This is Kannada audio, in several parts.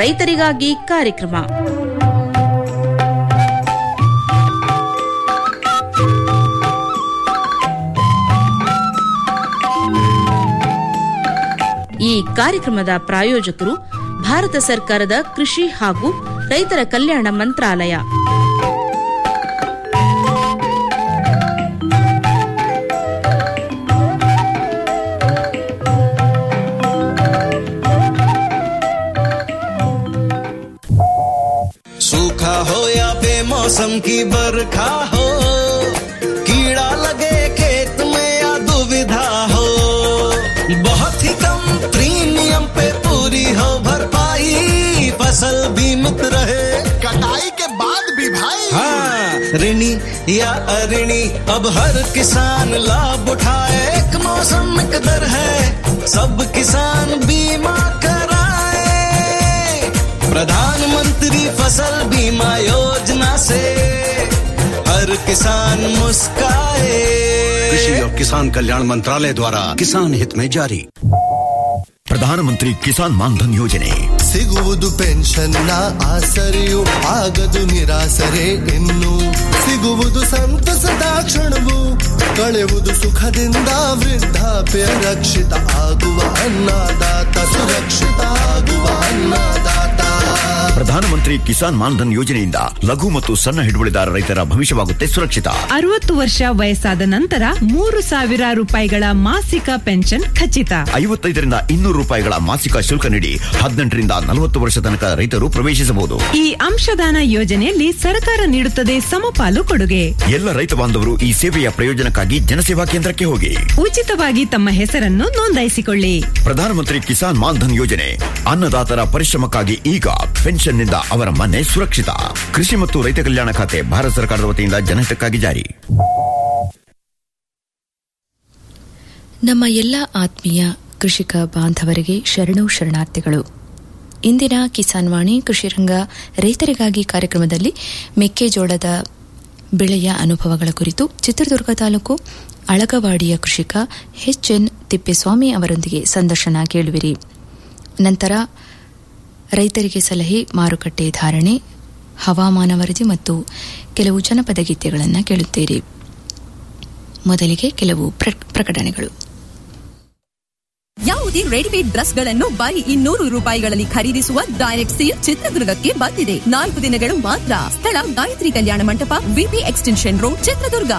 ರೈತರಿಗಾಗಿ ಕಾರ್ಯಕ್ರಮ ಈ ಕಾರ್ಯಕ್ರಮದ ಪ್ರಾಯೋಜಕರು ಭಾರತ ಸರ್ಕಾರದ ಕೃಷಿ ಹಾಗೂ ರೈತರ ಕಲ್ಯಾಣ ಮಂತ್ರಾಲಯ सूखा हो या बेमौसम की बरखा हो कीड़ा लगे खेत में या दुविधा हो बहुत ही कम प्रीमियम पे पूरी हो भरपाई फसल बीमित रहे कटाई के बाद भी भाई हाँ ऋणी या अऋणी अब हर किसान लाभ उठाए एक मौसम एक दर है सब किसान बीमा कराए प्रधानमंत्री फसल बीमा योजना से हर किसान मुस्काए कृषि और किसान कल्याण मंत्रालय द्वारा किसान हित में जारी ಪ್ರಧಾನಮಂತ್ರಿ ಕಿಸಾನ್ ಮಾನ್ಧನ್ ಯೋಜನೆ ಸಿಗುವುದು ಪೆನ್ಷನ್ನ ಆಸರೆಯು ಆಗದು ನಿರಾಸರೆ ಇನ್ನು ಸಿಗುವುದು ಸಂತಸದ ಕ್ಷಣವು ಕಳೆಯುವುದು ಸುಖದಿಂದ ವೃದ್ಧಾಪ್ಯ ರಕ್ಷಿತ ಆಗುವ ಅನ್ನದಾತ ಸುರಕ್ಷಿತ ಆಗುವ ಅನ್ನದಾತ ಪ್ರಧಾನಮಂತ್ರಿ ಕಿಸಾನ್ ಮಾನ್ಧನ್ ಯೋಜನೆಯಿಂದ ಲಘು ಮತ್ತು ಸಣ್ಣ ಹಿಡುವಳಿದಾರ ರೈತರ ಭವಿಷ್ಯವಾಗುತ್ತೆ ಸುರಕ್ಷಿತ ಅರವತ್ತು ವರ್ಷ ವಯಸ್ಸಾದ ನಂತರ ಮೂರು ಸಾವಿರ ರೂಪಾಯಿಗಳ ಮಾಸಿಕ ಪೆನ್ಷನ್ ಖಚಿತ ಐವತ್ತೈದರಿಂದ ಇನ್ನೂರು ರೂಪಾಯಿಗಳ ಮಾಸಿಕ ಶುಲ್ಕ ನೀಡಿ ಹದಿನೆಂಟರಿಂದ ನಲವತ್ತು ವರ್ಷ ತನಕ ರೈತರು ಪ್ರವೇಶಿಸಬಹುದು ಈ ಅಂಶದಾನ ಯೋಜನೆಯಲ್ಲಿ ಸರ್ಕಾರ ನೀಡುತ್ತದೆ ಸಮಪಾಲು ಕೊಡುಗೆ ಎಲ್ಲ ರೈತ ಬಾಂಧವರು ಈ ಸೇವೆಯ ಪ್ರಯೋಜನಕ್ಕಾಗಿ ಜನಸೇವಾ ಕೇಂದ್ರಕ್ಕೆ ಹೋಗಿ ಉಚಿತವಾಗಿ ತಮ್ಮ ಹೆಸರನ್ನು ನೋಂದಾಯಿಸಿಕೊಳ್ಳಿ ಪ್ರಧಾನಮಂತ್ರಿ ಕಿಸಾನ್ ಮಾನ್ಧನ್ ಯೋಜನೆ ಅನ್ನದಾತರ ಪರಿಶ್ರಮಕ್ಕಾಗಿ ಈಗ ಪೆನ್ಷನ್ನಿಂದ ಅವರ ಮನೆ ಸುರಕ್ಷಿತ ಕೃಷಿ ಮತ್ತು ರೈತ ಕಲ್ಯಾಣ ಖಾತೆ ಭಾರತ ಸರ್ಕಾರದ ವತಿಯಿಂದ ಜನಹಿತಕ್ಕಾಗಿ ಜಾರಿ ನಮ್ಮ ಎಲ್ಲ ಆತ್ಮೀಯ ಕೃಷಿಕ ಬಾಂಧವರಿಗೆ ಶರಣು ಶರಣಾರ್ಥಿಗಳು ಇಂದಿನ ಕಿಸಾನ್ ವಾಣಿ ಕೃಷಿರಂಗ ರೈತರಿಗಾಗಿ ಕಾರ್ಯಕ್ರಮದಲ್ಲಿ ಮೆಕ್ಕೆಜೋಳದ ಬೆಳೆಯ ಅನುಭವಗಳ ಕುರಿತು ಚಿತ್ರದುರ್ಗ ತಾಲೂಕು ಅಳಗವಾಡಿಯ ಕೃಷಿಕ ಎಚ್ ಎನ್ ತಿಪ್ಪೇಸ್ವಾಮಿ ಅವರೊಂದಿಗೆ ಸಂದರ್ಶನ ಕೇಳುವಿರಿ ನಂತರ ರೈತರಿಗೆ ಸಲಹೆ ಮಾರುಕಟ್ಟೆ ಧಾರಣೆ ಹವಾಮಾನ ವರದಿ ಮತ್ತು ಕೆಲವು ಜನಪದ ಗೀತೆಗಳನ್ನು ಕೇಳುತ್ತೀರಿ ಮೊದಲಿಗೆ ಕೆಲವು ಪ್ರ- ಪ್ರಕಟಣೆಗಳು ಯಾವುದೇ ರೆಡಿಮೇಡ್ ಡ್ರೆಸ್ ಗಳನ್ನು ಬರೀ ಇನ್ನೂರು ರೂಪಾಯಿಗಳಲ್ಲಿ ಖರೀದಿಸುವ ಡೈರೆಕ್ಟ್ ಸೇಲ್ ಚಿತ್ರದುರ್ಗಕ್ಕೆ ಬಂದಿದೆ ನಾಲ್ಕು ದಿನಗಳು ಮಾತ್ರ ಸ್ಥಳ ಗಾಯತ್ರಿ ಕಲ್ಯಾಣ ಮಂಟಪ ವಿಪಿ ಎಕ್ಸ್ಟೆನ್ಷನ್ ರೋಡ್ ಚಿತ್ರದುರ್ಗ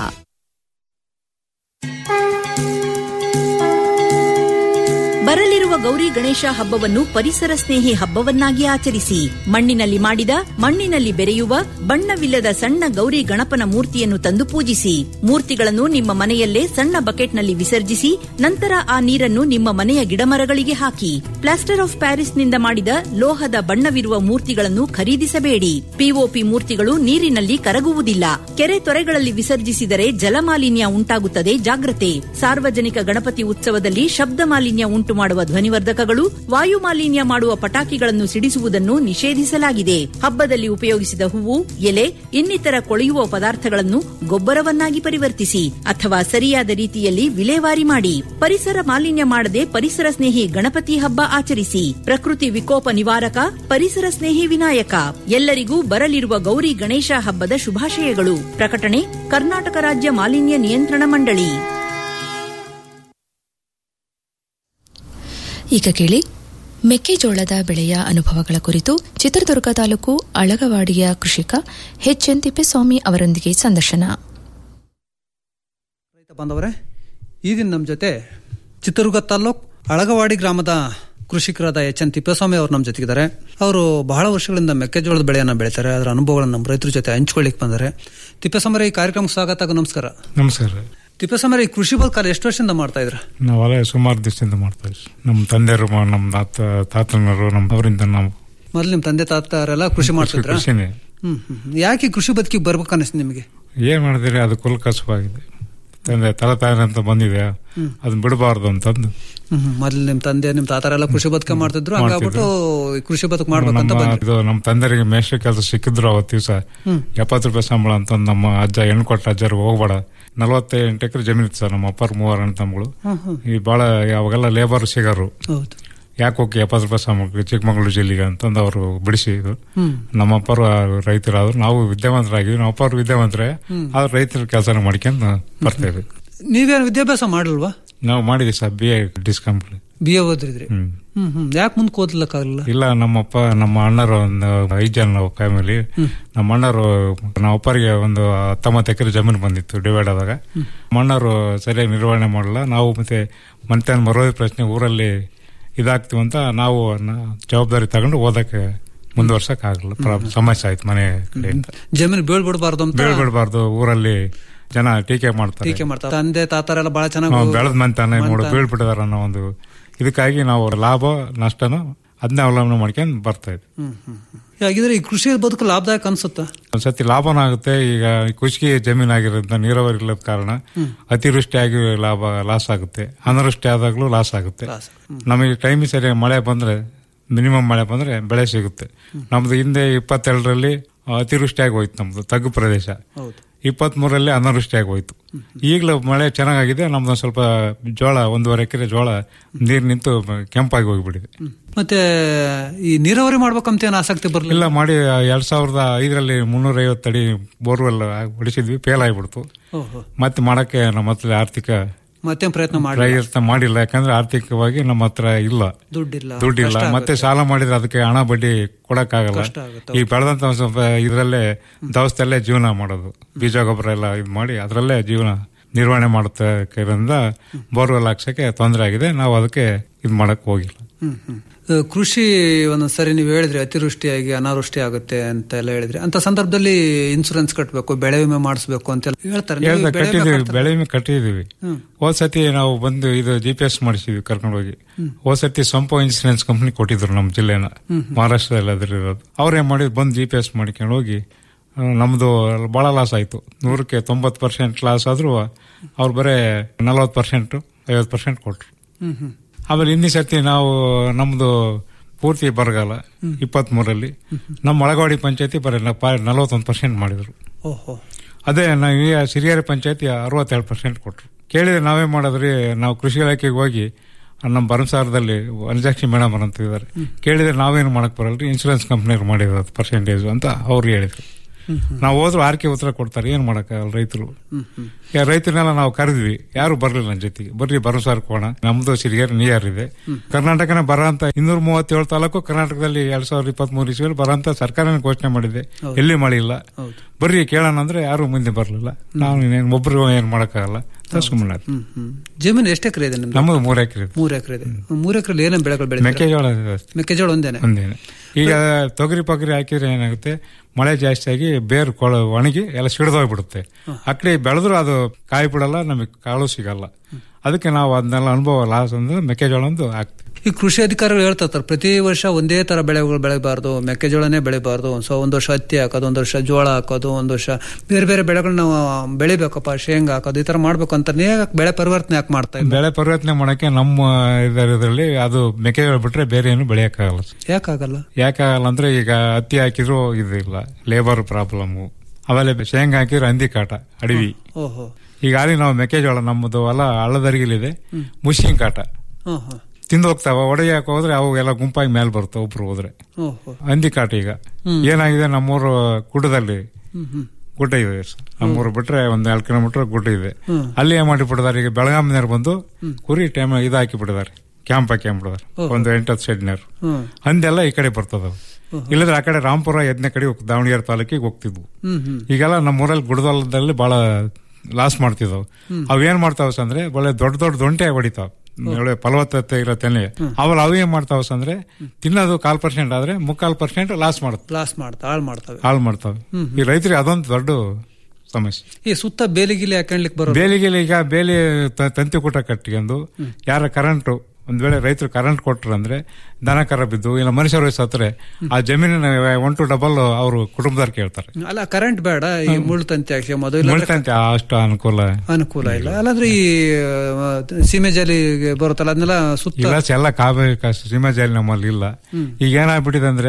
ಬರಲಿರುವ ಗೌರಿ ಗಣೇಶ ಹಬ್ಬವನ್ನು ಪರಿಸರ ಸ್ನೇಹಿ ಹಬ್ಬವನ್ನಾಗಿ ಆಚರಿಸಿ ಮಣ್ಣಿನಲ್ಲಿ ಮಾಡಿದ ಮಣ್ಣಿನಲ್ಲಿ ಬೆರೆಯುವ ಬಣ್ಣವಿಲ್ಲದ ಸಣ್ಣ ಗೌರಿ ಗಣಪನ ಮೂರ್ತಿಯನ್ನು ತಂದು ಪೂಜಿಸಿ ಮೂರ್ತಿಗಳನ್ನು ನಿಮ್ಮ ಮನೆಯಲ್ಲೇ ಸಣ್ಣ ಬಕೆಟ್ನಲ್ಲಿ ವಿಸರ್ಜಿಸಿ ನಂತರ ಆ ನೀರನ್ನು ನಿಮ್ಮ ಮನೆಯ ಗಿಡಮರಗಳಿಗೆ ಹಾಕಿ ಪ್ಲಾಸ್ಟರ್ ಆಫ್ ಪ್ಯಾರಿಸ್ನಿಂದ ಮಾಡಿದ ಲೋಹದ ಬಣ್ಣವಿರುವ ಮೂರ್ತಿಗಳನ್ನು ಖರೀದಿಸಬೇಡಿ ಪಿಒಪಿ ಮೂರ್ತಿಗಳು ನೀರಿನಲ್ಲಿ ಕರಗುವುದಿಲ್ಲ ಕೆರೆ ತೊರೆಗಳಲ್ಲಿ ವಿಸರ್ಜಿಸಿದರೆ ಜಲಮಾಲಿನ್ಯ ಉಂಟಾಗುತ್ತದೆ ಜಾಗ್ರತೆ ಸಾರ್ವಜನಿಕ ಗಣಪತಿ ಉತ್ಸವದಲ್ಲಿ ಶಬ್ದ ಮಾಲಿನ್ಯ ಉಂಟು ಮಾಡುವ ಧ್ವನಿವರ್ಧಕಗಳು ವಾಯು ಮಾಲಿನ್ಯ ಮಾಡುವ ಪಟಾಕಿಗಳನ್ನು ಸಿಡಿಸುವುದನ್ನು ನಿಷೇಧಿಸಲಾಗಿದೆ ಹಬ್ಬದಲ್ಲಿ ಉಪಯೋಗಿಸಿದ ಹೂವು ಎಲೆ ಇನ್ನಿತರ ಕೊಳೆಯುವ ಪದಾರ್ಥಗಳನ್ನು ಗೊಬ್ಬರವನ್ನಾಗಿ ಪರಿವರ್ತಿಸಿ ಅಥವಾ ಸರಿಯಾದ ರೀತಿಯಲ್ಲಿ ವಿಲೇವಾರಿ ಮಾಡಿ ಪರಿಸರ ಮಾಲಿನ್ಯ ಮಾಡದೆ ಪರಿಸರ ಸ್ನೇಹಿ ಗಣಪತಿ ಹಬ್ಬ ಆಚರಿಸಿ ಪ್ರಕೃತಿ ವಿಕೋಪ ನಿವಾರಕ ಪರಿಸರ ಸ್ನೇಹಿ ವಿನಾಯಕ ಎಲ್ಲರಿಗೂ ಬರಲಿರುವ ಗೌರಿ ಗಣೇಶ ಹಬ್ಬದ ಶುಭಾಶಯಗಳು ಪ್ರಕಟಣೆ ಕರ್ನಾಟಕ ರಾಜ್ಯ ಮಾಲಿನ್ಯ ನಿಯಂತ್ರಣ ಮಂಡಳಿ ಈಗ ಕೇಳಿ ಮೆಕ್ಕೆಜೋಳದ ಬೆಳೆಯ ಅನುಭವಗಳ ಕುರಿತು ಚಿತ್ರದುರ್ಗ ತಾಲೂಕು ಅಳಗವಾಡಿಯ ಕೃಷಿಕ ಎಚ್ ಎನ್ ತಿಪ್ಪೇಸ್ವಾಮಿ ಅವರೊಂದಿಗೆ ಸಂದರ್ಶನ ರೈತ ಬಾಂಧವರೇ ಈ ದಿನ ನಮ್ಮ ಜೊತೆ ಚಿತ್ರದುರ್ಗ ತಾಲ್ಲೂಕ್ ಅಳಗವಾಡಿ ಗ್ರಾಮದ ಕೃಷಿಕರಾದ ಎಚ್ ಎನ್ ತಿಪ್ಪೇಸ್ವಾಮಿ ಅವರು ನಮ್ಮ ಜೊತೆಗಿದ್ದಾರೆ ಅವರು ಬಹಳ ವರ್ಷಗಳಿಂದ ಮೆಕ್ಕೆಜೋಳದ ಬೆಳೆಯನ್ನು ಬೆಳೀತಾರೆ ಅದರ ಅನುಭವಗಳನ್ನು ನಮ್ಮ ರೈತರ ಜೊತೆ ಹಂಚ್ಕೊಳ್ಳಿಕ್ ಬಂದರೆ ತಿಪ್ಪೇಸ್ವಾಮಿ ಈ ಕಾರ್ಯಕ್ರಮಕ್ಕೆ ಸ್ವಾಗತ ಹಾಗೂ ನಮಸ್ಕಾರ ನಮಸ್ಕಾರ ತಿಪ್ಪೇಸ್ವಾಮಿ ಈ ಕೃಷಿ ಬದುಕಾಲ ಎಷ್ಟು ವರ್ಷದಿಂದ ಮಾಡ್ತಾ ಇದ್ರ ನಾವೆಲ್ಲ ಸುಮಾರು ದಿವಸದಿಂದ ಮಾಡ್ತಾ ಇದ್ವಿ ನಮ್ಮ ತಂದೆಯರು ಮ- ನಮ್ಮ ತಾತ ತಾತನವರು ನಮ್ಮ ಅವರಿಂದ ನಾವು ಮೊದಲು ನಿಮ್ಮ ತಂದೆ ತಾತರೆಲ್ಲ ಕೃಷಿ ಮಾಡ್ತಿದ್ರ ಕೃಷಿನೇ ಹ್ಮ್ ಹ್ಮ್. ಯಾಕೆ ಈ ಕೃಷಿ ಬದುಕಿಗೆ ಬರ್ಬೇಕು ಅನಿಸ್ತು ನಿಮಗೆ ಏನ್ ಮಾಡಿದಿರಿ ಅದು ಕುಲ್ ಕಸುಬಾಗಿದೆ ತಂದೆ ತಲತಾಯನ ಅಂತ ಬಂದಿದೆ ಹ್ಮ್. ಅದನ್ನ ಬಿಡಬಾರ್ದು ಅಂತಂದು ಮೊದಲು ನಿಮ್ಮ ತಂದೆ ನಿಮ್ಮ ತಾತರೆಲ್ಲ ಕೃಷಿ ಬದುಕ ಮಾಡ್ತಿದ್ರು ಹಂಗಾಗ್ಬಿಟ್ಟು ಈ ಕೃಷಿ ಬದುಕು ಮಾಡ್ಬೇಕಂತ ನಮ್ಮ ಬಂದ್ರಿ ಇದು ನಮ್ಮ ತಂದೆರಿಗೆ ಮೇಷ್ಟ್ರ ಕೆಲಸ ಸಿಕ್ಕಿದ್ರು ಅವತ್ತು ದಿವಸ ಹ್ಮ್. ಎಪ್ಪತ್ತು ರೂಪಾಯಿ ಸಂಬಳ ಅಂತ ನಮ್ಮ ಅಜ್ಜ ಹೆಣ್ಣು ಕೊಟ್ಟ ಅಜ್ಜರು ಹೋಗ್ಬೇಡ ನಲವತ್ತೆಂಟು ಎಕರೆ ಜಮೀನು ಇತ್ತು ಸರ್ ನಮ್ಮ ಅಪ್ಪರ್ ಮೂವರು ಅಣ್ಣ ತಮ್ಮಗಳು ಹ್ಮ್, ಹ್ಮ್. ಈ ಬಹಳ ಅವಾಗೆಲ್ಲ ಲೇಬರ್ ಸಿಗರು ಹೌದು ಯಾಕೆ ಹೋಗಿ ಎಪ್ಪತ್ತು ರೂಪಾಯಿ ಸಾಮಗ್ರಿ ಚಿಕ್ಕಮಗಳೂರು ಜಿಲ್ಲೆಗೆ ಅಂತಂದು ಅವರು ಬಿಡಿಸಿದ್ರು ಹ್ಮ್. ನಮ್ಮಪ್ಪರು ರೈತರಾದ್ರು ನಾವು ವಿದ್ಯಾವಂತರಾಗಿದ್ವಿ ನಮ್ಮಪ್ಪರು ವಿದ್ಯಾವಂತರೇ ಹ್ಮ್. ಆದ್ರೆ ರೈತರ ಕೆಲಸನ ಮಾಡ್ಕೊಂಡು ಬರ್ತಾ ಇದ್ವಿ ನೀವೇನು ವಿದ್ಯಾಭ್ಯಾಸ ಮಾಡಲ್ವಾ ನಾವು ಮಾಡಿದ್ವಿ ಸರ್ ಬಿ ಎ ಡಿಸ್ಕಂಪ್ಲಿ ಬಿ ಎ ಓದಿದ್ರಿ ಹ್ಮ್ ಹ್ಮ್ ಹ್ಮ್ ಯಾಕೆ ಮುಂದಕ್ಕೆ ಓದ್ಲಿಕ್ಕಾಗಲಿಲ್ಲ ಇಲ್ಲ ನಮ್ಮಪ್ಪ ನಮ್ಮ ಅಣ್ಣರು ಒಂದು ಐದು ಜನ ನಾವು ಫ್ಯಾಮಿಲಿ ನಮ್ಮ ಅಣ್ಣರು ನಮ್ಮ ಅಪ್ಪರಿಗೆ ಒಂದು ಹತ್ತೊಂಬತ್ತು ಎಕರೆ ಜಮೀನು ಬಂದಿತ್ತು ಡಿವೈಡ್ ಆದಾಗ ನಮ್ಮ ಅಣ್ಣರು ಸರಿಯಾಗಿ ನಿರ್ವಹಣೆ ಮಾಡಲ್ಲ ನಾವು ಮತ್ತೆ ಮಂತೆ ಮರೋದಿ ಪ್ರಶ್ನೆ ಊರಲ್ಲಿ ಇದಾಗ್ತೀವಿ ಅಂತ ನಾವು ನ- ಜವಾಬ್ದಾರಿ ತಗೊಂಡು ಓದಕ್ಕೆ ಮುಂದುವರ್ಸಕ್ ಆಗಲ್ಲ ಪ್ರಾಬ್- ಸಮಸ್ಯೆ ಆಯ್ತು ಮನೆ ಕಡೆಯಿಂದ ಜಮೀನು ಬೀಳ್ಬಿಡ್ಬಾರ್ದು ಅಂತ ಬೀಳ್ಬಿಡ್ಬಾರ್ದು ಊರಲ್ಲಿ ಜನ ಟೀಕೆ ಮಾಡ್ತಾರೆ ಟೀಕೆ ಮಾಡ್ತಾರೆ ತಂದೆ ತಾತರೆಲ್ಲ ಬಹಳ ಚೆನ್ನಾಗಿ ನಾವು ಬೆಳೆದ ಮಂತಾನೆ ನೋಡು ಮಂತಾನೆ. ಬೀಳ್ಬಿಟ್ಟಿದಾರ ಅನ್ನೋ ಒಂದು ಇದಕ್ಕಾಗಿ ನಾವು ಲಾಭ ನಷ್ಟನ ಅದನ್ನೇ ಅವಲಂಬನೆ ಮಾಡ್ಕೊಂಡು ಬರ್ತಾ ಇದ್ವಿ ಹ್ಮ್ ಹ್ಮ್ ಹ್ಮ್. ಹಾಗಿದ್ರೆ ಈ ಕೃಷಿ ಬದುಕು ಲಾಭದಾಯಕ ಅನ್ಸುತ್ತಾ ಒಂದ್ಸತಿ ಲಾಭನ ಆಗುತ್ತೆ ಈಗ ಕೃಷಿ ಜಮೀನ್ ಆಗಿರೋದ್ರಿಂದ ನೀರಾವರಿ ಇಲ್ಲದ ಕಾರಣ ಅತಿವೃಷ್ಟಿ ಆಗಿ ಲಾಭ ಲಾಸ್ ಆಗುತ್ತೆ ಅನಾವೃಷ್ಟಿ ಆದಾಗ್ಲೂ ಲಾಸ್ ಆಗುತ್ತೆ ನಮಗೆ ಟೈಮ್ ಸರಿಯಾಗಿ ಮಳೆ ಬಂದ್ರೆ ಮಿನಿಮಮ್ ಮಳೆ ಬಂದ್ರೆ ಬೆಳೆ ಸಿಗುತ್ತೆ ನಮ್ದು ಹಿಂದೆ ಇಪ್ಪತ್ತೆರಡರಲ್ಲಿ ಅತಿವೃಷ್ಟಿ ಆಗಿ ಹೋಯ್ತು ನಮ್ದು ತಗ್ಗು ಪ್ರದೇಶ ಹೌದು ಇಪ್ಪತ್ತ್ ಮೂರರಲ್ಲಿ ಅನಾವೃಷ್ಟಿ ಆಗಿ ಹೋಯ್ತು ಈಗಲೂ ಮಳೆ ಚೆನ್ನಾಗಿದೆ ನಮ್ದು ಒಂದ್ ಸ್ವಲ್ಪ ಜೋಳ ಒಂದೂವರೆ ಎಕರೆ ಜೋಳ ನೀರು ನಿಂತು ಕೆಂಪಾಗಿ ಹೋಗ್ಬಿಟ್ಟಿದೆ ಮತ್ತೆ ಈ ನೀರಾವರಿ ಮಾಡ್ಬೇಕಂತ ಏನು ಆಸಕ್ತಿ ಬರ್ಲಿಲ್ಲ ಇಲ್ಲ ಮಾಡಿ ಎರಡ್ ಸಾವಿರದ ಐದರಲ್ಲಿ ಮುನ್ನೂರ ಐವತ್ತು ಅಡಿ ಬೋರ್ವೆಲ್ ಹೊಡಿಸಿದ್ವಿ ಫೇಲ್ ಆಗಿಬಿಡ್ತು ಓಹೋ ಮತ್ತೆ ಮಾಡಕ್ಕೆ ನಮ್ಮ ಹತ್ರ ಆರ್ಥಿಕ ಮತ್ತೇನ್ ಪ್ರಯತ್ನ ಮಾಡಿ ಪ್ರಯತ್ನ ಮಾಡಿಲ್ಲ ಯಾಕಂದ್ರೆ ಆರ್ಥಿಕವಾಗಿ ನಮ್ಮ ಹತ್ರ ಇಲ್ಲ ದುಡ್ಡಿಲ್ಲ ದುಡ್ಡಿಲ್ಲ ಕಷ್ಟ ಮತ್ತೆ ಸಾಲ ಮಾಡಿದ್ರೆ ಅದಕ್ಕೆ ಹಣ ಬಡ್ಡಿ ಕೊಡಕ್ಕಾಗಲ್ಲ ಕಷ್ಟ ಆಗುತ್ತೆ. ಈಗ ಬೆಳೆದಂತ ಒಂದ್ ಸ್ವಲ್ಪ ಇದರಲ್ಲೇ ದವಸದಲ್ಲೇ ಜೀವನ ಮಾಡೋದು ಬೀಜ ಗೊಬ್ಬರ ಎಲ್ಲ ಇದು ಮಾಡಿ ಅದರಲ್ಲೇ ಜೀವನ ನಿರ್ವಹಣೆ ಮಾಡುತ್ತರಿಂದ ಬೋರ್ವೆಲ್ ಹಾಕ್ಸಕ್ಕೆ ತೊಂದರೆ ಆಗಿದೆ ನಾವು ಅದಕ್ಕೆ ಇದು ಮಾಡಕ್ ಹೋಗಿಲ್ಲ ಹ್ಮ್ ಹ್ಮ್. ಆ, ಕೃಷಿ ಒಂದೊಂದ್ಸರಿ ನೀವು ಹೇಳಿದ್ರಿ ಅತಿವೃಷ್ಟಿಯಾಗಿ ಅನಾವೃಷ್ಟಿ ಆಗುತ್ತೆ ಅಂತ ಎಲ್ಲ ಹೇಳಿದ್ರಿ ಅಂತ ಸಂದರ್ಭದಲ್ಲಿ ಇನ್ಸೂರೆನ್ಸ್ ಕಟ್ಟಬೇಕು ಬೆಳೆ ವಿಮೆ ಮಾಡಿಸ್ಬೇಕು ಅಂತೆಲ್ಲ ಹೇಳ್ತಾರೆ ನೀವು ಹೇಳ್ದ ಬೆಳೆ ವಿಮೆ ಕಟ್ಟಿದೀವಿ ಕಟ್ತಾರೆ? ಬೆಳೆ ವಿಮೆ ಕಟ್ಟಿದೀವಿ ಹ್ಮ್. ಹೋದ್ ಸತಿ ನಾವು ಬಂದು ಇದು ಜಿ ಪಿ ಎಸ್ ಮಾಡಿಸಿದ್ವಿ ಕರ್ಕೊಂಡು ಹೋಗಿ ಹೋದ್ ಸತಿ ಸಂಪೋ ಇನ್ಸೂರೆನ್ಸ್ ಕಂಪ್ನಿ ಕೊಟ್ಟಿದ್ರು ನಮ್ಮ ಜಿಲ್ಲೆನ ಮಹಾರಾಷ್ಟ್ರದಲ್ಲಿ ಅದ್ರಿರೋದು ಅವ್ರೇನ್ ಮಾಡಿದ್ ಬಂದು ಜಿ ಪಿ ಎಸ್ ಮಾಡ್ಕೊಂಡು ಹೋಗಿ ಆ, ನಮ್ದು ಬಹಳ ಲಾಸ್ ಆಯ್ತು ನೂರಕ್ಕೆ ತೊಂಬತ್ತು ಪರ್ಸೆಂಟ್ ಲಾಸ್ ಆದ್ರೂ ಅವ್ರು ಬರೇ ನಲವತ್ತು ಪರ್ಸೆಂಟ್ ಐವತ್ತು ಪರ್ಸೆಂಟ್ ಕೊಟ್ರು ಹ್ಮ್ ಹ್ಮ್ ಆಮೇಲೆ ಇನ್ನಿ ಸರ್ತಿ ನಾವು ನಮ್ದು ಪೂರ್ತಿ ಬರಗಾಲ ಇಪ್ಪತ್ತ್ ಮೂರಲ್ಲಿ ನಮ್ಮ ಒಳಗಾಡಿ ಪಂಚಾಯತಿ ಬರೀ ನಲವತ್ತೊಂದು ಪರ್ಸೆಂಟ್ ಮಾಡಿದ್ರು ಓಹೋ ಅದೇ ನಾವು ಈ ಸಿರಿಯರ ಪಂಚಾಯತಿ ಅರವತ್ತೆರಡು ಪರ್ಸೆಂಟ್ ಕೊಟ್ರು ಕೇಳಿದ್ರೆ ನಾವೇ ಮಾಡೋದ್ರಿ ನಾವು ಕೃಷಿ ಇಲಾಖೆಗೆ ಹೋಗಿ ನಮ್ಮ ಭರಮಸಾರದಲ್ಲಿ ವನಜಾಕ್ಷಿ ಮೇಡಮ್ ಅಂತ ಇದ್ದಾರೆ ಕೇಳಿದ್ರೆ ನಾವೇನು ಮಾಡಕ್ ಬರಲ್ರಿ ಇನ್ಶೂರೆನ್ಸ್ ಕಂಪ್ನಿಯವ್ರು ಮಾಡಿರೋದು ಪರ್ಸೆಂಟೇಜ್ ಅಂತ ಅವ್ರು ಹೇಳಿದ್ರು ನಾವು ಹೋದ್ರು ಆರ್ಕೆ ಉತ್ತರ ಕೊಡ್ತಾರೆ ಏನ್ ಮಾಡಕ್ಕಾಗಲ್ಲ ರೈತರು ರೈತರನ್ನೆಲ್ಲ ನಾವು ಕರೆದ್ವಿ ಯಾರು ಬರ್ಲಿಲ್ಲ ನನ್ನ ಜೊತೆಗೆ ಬರ್ರಿ ಭರಮಸಾರ ಕೋಣ ನಮ್ದು ಸಿರಿಯರ್ ನಿಯರ್ ಇದೆ ಕರ್ನಾಟಕನ ಬರ ಅಂತ ಇನ್ನೂರ ಮೂವತ್ತೇಳು ತಾಲೂಕು ಕರ್ನಾಟಕದಲ್ಲಿ ಎರಡ್ ಸಾವಿರದ ಇಪ್ಪತ್ತ್ ಮೂರು ಇಸ್ವಿಯಲ್ಲಿ ಬರಂತ ಸರ್ಕಾರನೇ ಘೋಷಣೆ ಮಾಡಿದೆ ಎಲ್ಲಿ ಮಳೆ ಇಲ್ಲ ಬರ್ರಿ ಕೇಳೋಣ ಅಂದ್ರೆ ಯಾರು ಮುಂದೆ ಬರ್ಲಿಲ್ಲ ನಾವು ಇನ್ನೇನ್ ಒಬ್ರು ಏನ್ ಮಾಡಕ್ಕಾಗಲ್ಲ ಅಂತ ಸುಮ್ಮನೆ ಹ್ಮ್ ಹ್ಮ್ ಜಮೀನು ಎಷ್ಟು ಎಕರೆ ಇದೆ ನಿಮ್ದು ನಮ್ಮದು ಮೂರ್ ಎಕರೆ ಮೂರ್ ಎಕರೆ ಇದೆ ಮೂರ್ ಎಕರೆ ಏನೇನ್ ಬೆಳೆಗಳು ಬೆಳೆ ಮೆಕ್ಕೆಜೋಳ ಜಾಸ್ತಿ. ಮೆಕ್ಕೆಜೋಳ ಒಂದೇನೆ ಒಂದೇನೆ ಈಗ ತೊಗರಿ ಪಗರಿ ಹಾಕಿದ್ರೆ ಏನಾಗುತ್ತೆ ಮಳೆ ಜಾಸ್ತಿ ಆಗಿ ಬೇರು ಕೊಳ ಒಣಗಿ ಎಲ್ಲ ಸಿಡಿದೋಗ್ಬಿಡುತ್ತೆ ಆ ಕಡೆ ಬೆಳೆದ್ರು ಅದು ಕಾಯಿ ಬಿಡಲ್ಲ ನಮಗೆ ಕಾಳು ಸಿಗಲ್ಲ ಅದಕ್ಕೆ ನಾವು ಅದನ್ನೆಲ್ಲ ಅನುಭವ ಲಾಸ್ ಅಂದ್ರೆ ಮೆಕ್ಕೆಜೋಳ ಒಂದು ಹಾಕ್ತೀವಿ ಈ ಕೃಷಿ ಅಧಿಕಾರಿಗಳು ಹೇಳ್ತಾ ಇರ್ತಾರೆ ಪ್ರತಿ ವರ್ಷ ಒಂದೇ ತರ ಬೆಳೆಗಳು ಬೆಳೆಬಾರ್ದು ಮೆಕ್ಕೆಜೋಳನೇ ಬೆಳಿಬಾರ್ದು ಸೊ ಒಂದ್ ವರ್ಷ ಹತ್ತಿ ಹಾಕೋದು ಒಂದ್ ವರ್ಷ ಜೋಳ ಹಾಕೋದು ಒಂದ್ ವರ್ಷ ಬೇರೆ ಬೇರೆ ಬೆಳೆಗಳನ್ನ ನಾವು ಬೆಳಿಬೇಕಪ್ಪ ಶೇಂಗಾ ಹಾಕೋದು ಈ ತರ ಮಾಡ್ಬೇಕು ಅಂತ ನೀವ್ ಯಾಕ್ ಬೆಳೆ ಪರಿವರ್ತನೆ ಯಾಕೆ ಮಾಡ್ತಾ ಇಲ್ಲ ಬೆಳೆ ಪರಿವರ್ತನೆ ಮಾಡಕ್ಕೆ ನಮ್ಮ ಇದರಲ್ಲಿ ಅದು ಮೆಕ್ಕೆಜೋಳ ಬಿಟ್ರೆ ಬೇರೆ ಏನು ಬೆಳೆಯಕ್ಕಾಗಲ್ಲ ಯಾಕಾಗಲ್ಲ ಯಾಕಾಗಲ್ಲ ಅಂದ್ರೆ ಈಗ ಹತ್ತಿ ಹಾಕಿದ್ರು ಇದಿಲ್ಲ ಲೇಬರ್ ಪ್ರಾಬ್ಲಮ್ ಆಮೇಲೆ ಶೇಂಗಾ ಹಾಕಿದ್ರೆ ಹಂದಿ ಕಾಟ ಅಡವಿ ಓಹೋ ಈಗ ಅಲ್ಲಿ ನಾವು ಮೆಕ್ಕೆಜೋಳ ನಮ್ಮದು ಹೊಲ ಹಳ್ಳದರಿಗಿಲಿದೆ ಮುಷಿಂಗ್ ಕಾಟ ಹ್ಮ್ ಹ್ಮ್ ತಿಂದು ಹೋಗ್ತಾವ ಒಡೆಯಕ್ಕೆ ಹೋದ್ರೆ ಅವು ಎಲ್ಲ ಗುಂಪಾಗಿ ಮೇಲೆ ಬರ್ತಾವ ಒಬ್ರು ಹೋದ್ರೆ ಓಹೋ ಹಂದಿ ಕಾಟ ಈಗ ಏನಾಗಿದೆ ನಮ್ಮೂರು ಗುಡ್ಡದಲ್ಲಿ ಹ್ಮ್ ಹ್ಮ್ ಗುಡ್ಡ ಇದೆ ಸರ್. ನಮ್ಮೂರು ಬಿಟ್ರೆ ಒಂದ್ ಎರಡು ಕಿಲೋಮೀಟರ್ ಗುಡ್ಡ ಇದೆ ಹ್ಮ್. ಅಲ್ಲಿ ಏನ್ ಮಾಡಿಬಿಟ್ಟಿದ್ದಾರೆ ಈಗ ಬೆಳಗಾಂನವ್ರು ಬಂದು ಕುರಿ ಟೈಮ್ ಇದು ಹಾಕಿ ಬಿಟ್ಟಿದ್ದಾರೆ ಕ್ಯಾಂಪ್ ಹಾಕಿ ಬಿಟ್ಟಿದ್ದಾರೆ ಒಂದು ಎಂಟತ್ತು ಸೆಡ್ನವ್ರು ಹ್ಮ್ ಹಂದೆಲ್ಲ ಈ ಕಡೆ ಬರ್ತದವು ಇಲ್ಲದ್ರೆ ಆ ಕಡೆ ರಾಂಪುರ ಎದ್ನೆ ಕಡೆ ಹೋಗ್- ದಾವಣಗೆರೆ ತಾಲೂಕಿಗೆ ಹೋಗ್ತಿದ್ವು ಹ್ಮ್ ಹ್ಮ್ ಈಗೆಲ್ಲ ನಮ್ಮೂರಲ್ಲಿ ಗುಡದಲ್ಲದಲ್ಲಿ ಬಹಳ ಲಾಸ್ ಮಾಡ್ತಿದ್ದವು ಅವ್ ಏನ್ ಮಾಡ್ತಾವ ಅಂದ್ರೆ ಒಳ್ಳೆ ದೊಡ್ಡ ದೊಡ್ಡ ದೊಂಟೆ ಹೊಡಿತಾವ ಒಳ್ಳೆ ಫಲವತ್ತತೆ ಇರೋ ತೆನೆ ಅವಾಗ ಅವು ಏನ್ ಮಾಡ್ತಾವ ಅಂದ್ರೆ ತಿನ್ನೋದು ಕಾಲ್ ಪರ್ಸೆಂಟ್ ಆದ್ರೆ ಮುಕ್ಕಾಲ್ ಪರ್ಸೆಂಟ್ ಲಾಸ್ ಮಾಡುತ್ತೆ ಲಾಸ್ ಮಾಡ್ತಾ ಹಾಳು ಮಾಡ್ತವೆ ಹಾಳು ಮಾಡ್ತಾವೆ ಈ ರೈತರಿಗೆ ಅದೊಂದು ದೊಡ್ಡ ಸಮಸ್ಯೆ ಈ ಸುತ್ತ ಬೇಲಿಗಿಲಿ ಹಾಕೊಂಡ್ಲಿಕ್ಕೆ ಬರೋದು ಬೇಲಿಗೆಲಿ ಈಗ ಬೇಲಿ ತ- ತಂತಿ ಕೂಟ ಕಟ್ಕೊಂಡು ಯಾರ ಕರೆಂಟ್ ಒಂದ್ ವೇಳೆ ರೈತರು ಕರೆಂಟ್ ಕೊಟ್ರು ಅಂದ್ರೆ ದನ ಕರ ಬಿದ್ದು ಇಲ್ಲ ಮನುಷ್ಯರು ಸತ್ರೆ ಆ ಜಮೀನಿನ ಒನ್ ಟು ಡಬಲ್ ಅವರು ಕುಟುಂಬದವ್ರು ಕೇಳ್ತಾರೆ ಅಲ್ಲ ಕರೆಂಟ್ ಬೇಡ ಈ ಮುಳ್ಳು ತಂತಿ ಹಾಕ್ಸ್ಕೊಂಬೋದು ಇಲ್ಲ ಮುಳ್ತಂತೆ ಅಷ್ಟು ಅನುಕೂಲ ಅನುಕೂಲ ಇಲ್ಲ ಅಲ್ಲಾಂದ್ರೆ ಈ ಆ, ಸೀಮೆ ಜಾಲಿ ಬರುತ್ತಲ್ಲ ಅದನ್ನೆಲ್ಲ ಸುತ್ತ ಇಲ್ಲ ಎಲ್ಲ ಕಾವೇ ಸೀಮಾ ಜಾಲಿ ನಮ್ಮಲ್ಲಿ ಇಲ್ಲ ಈಗ ಏನಾಗ್ಬಿಟ್ಟಿದೆ ಅಂದ್ರೆ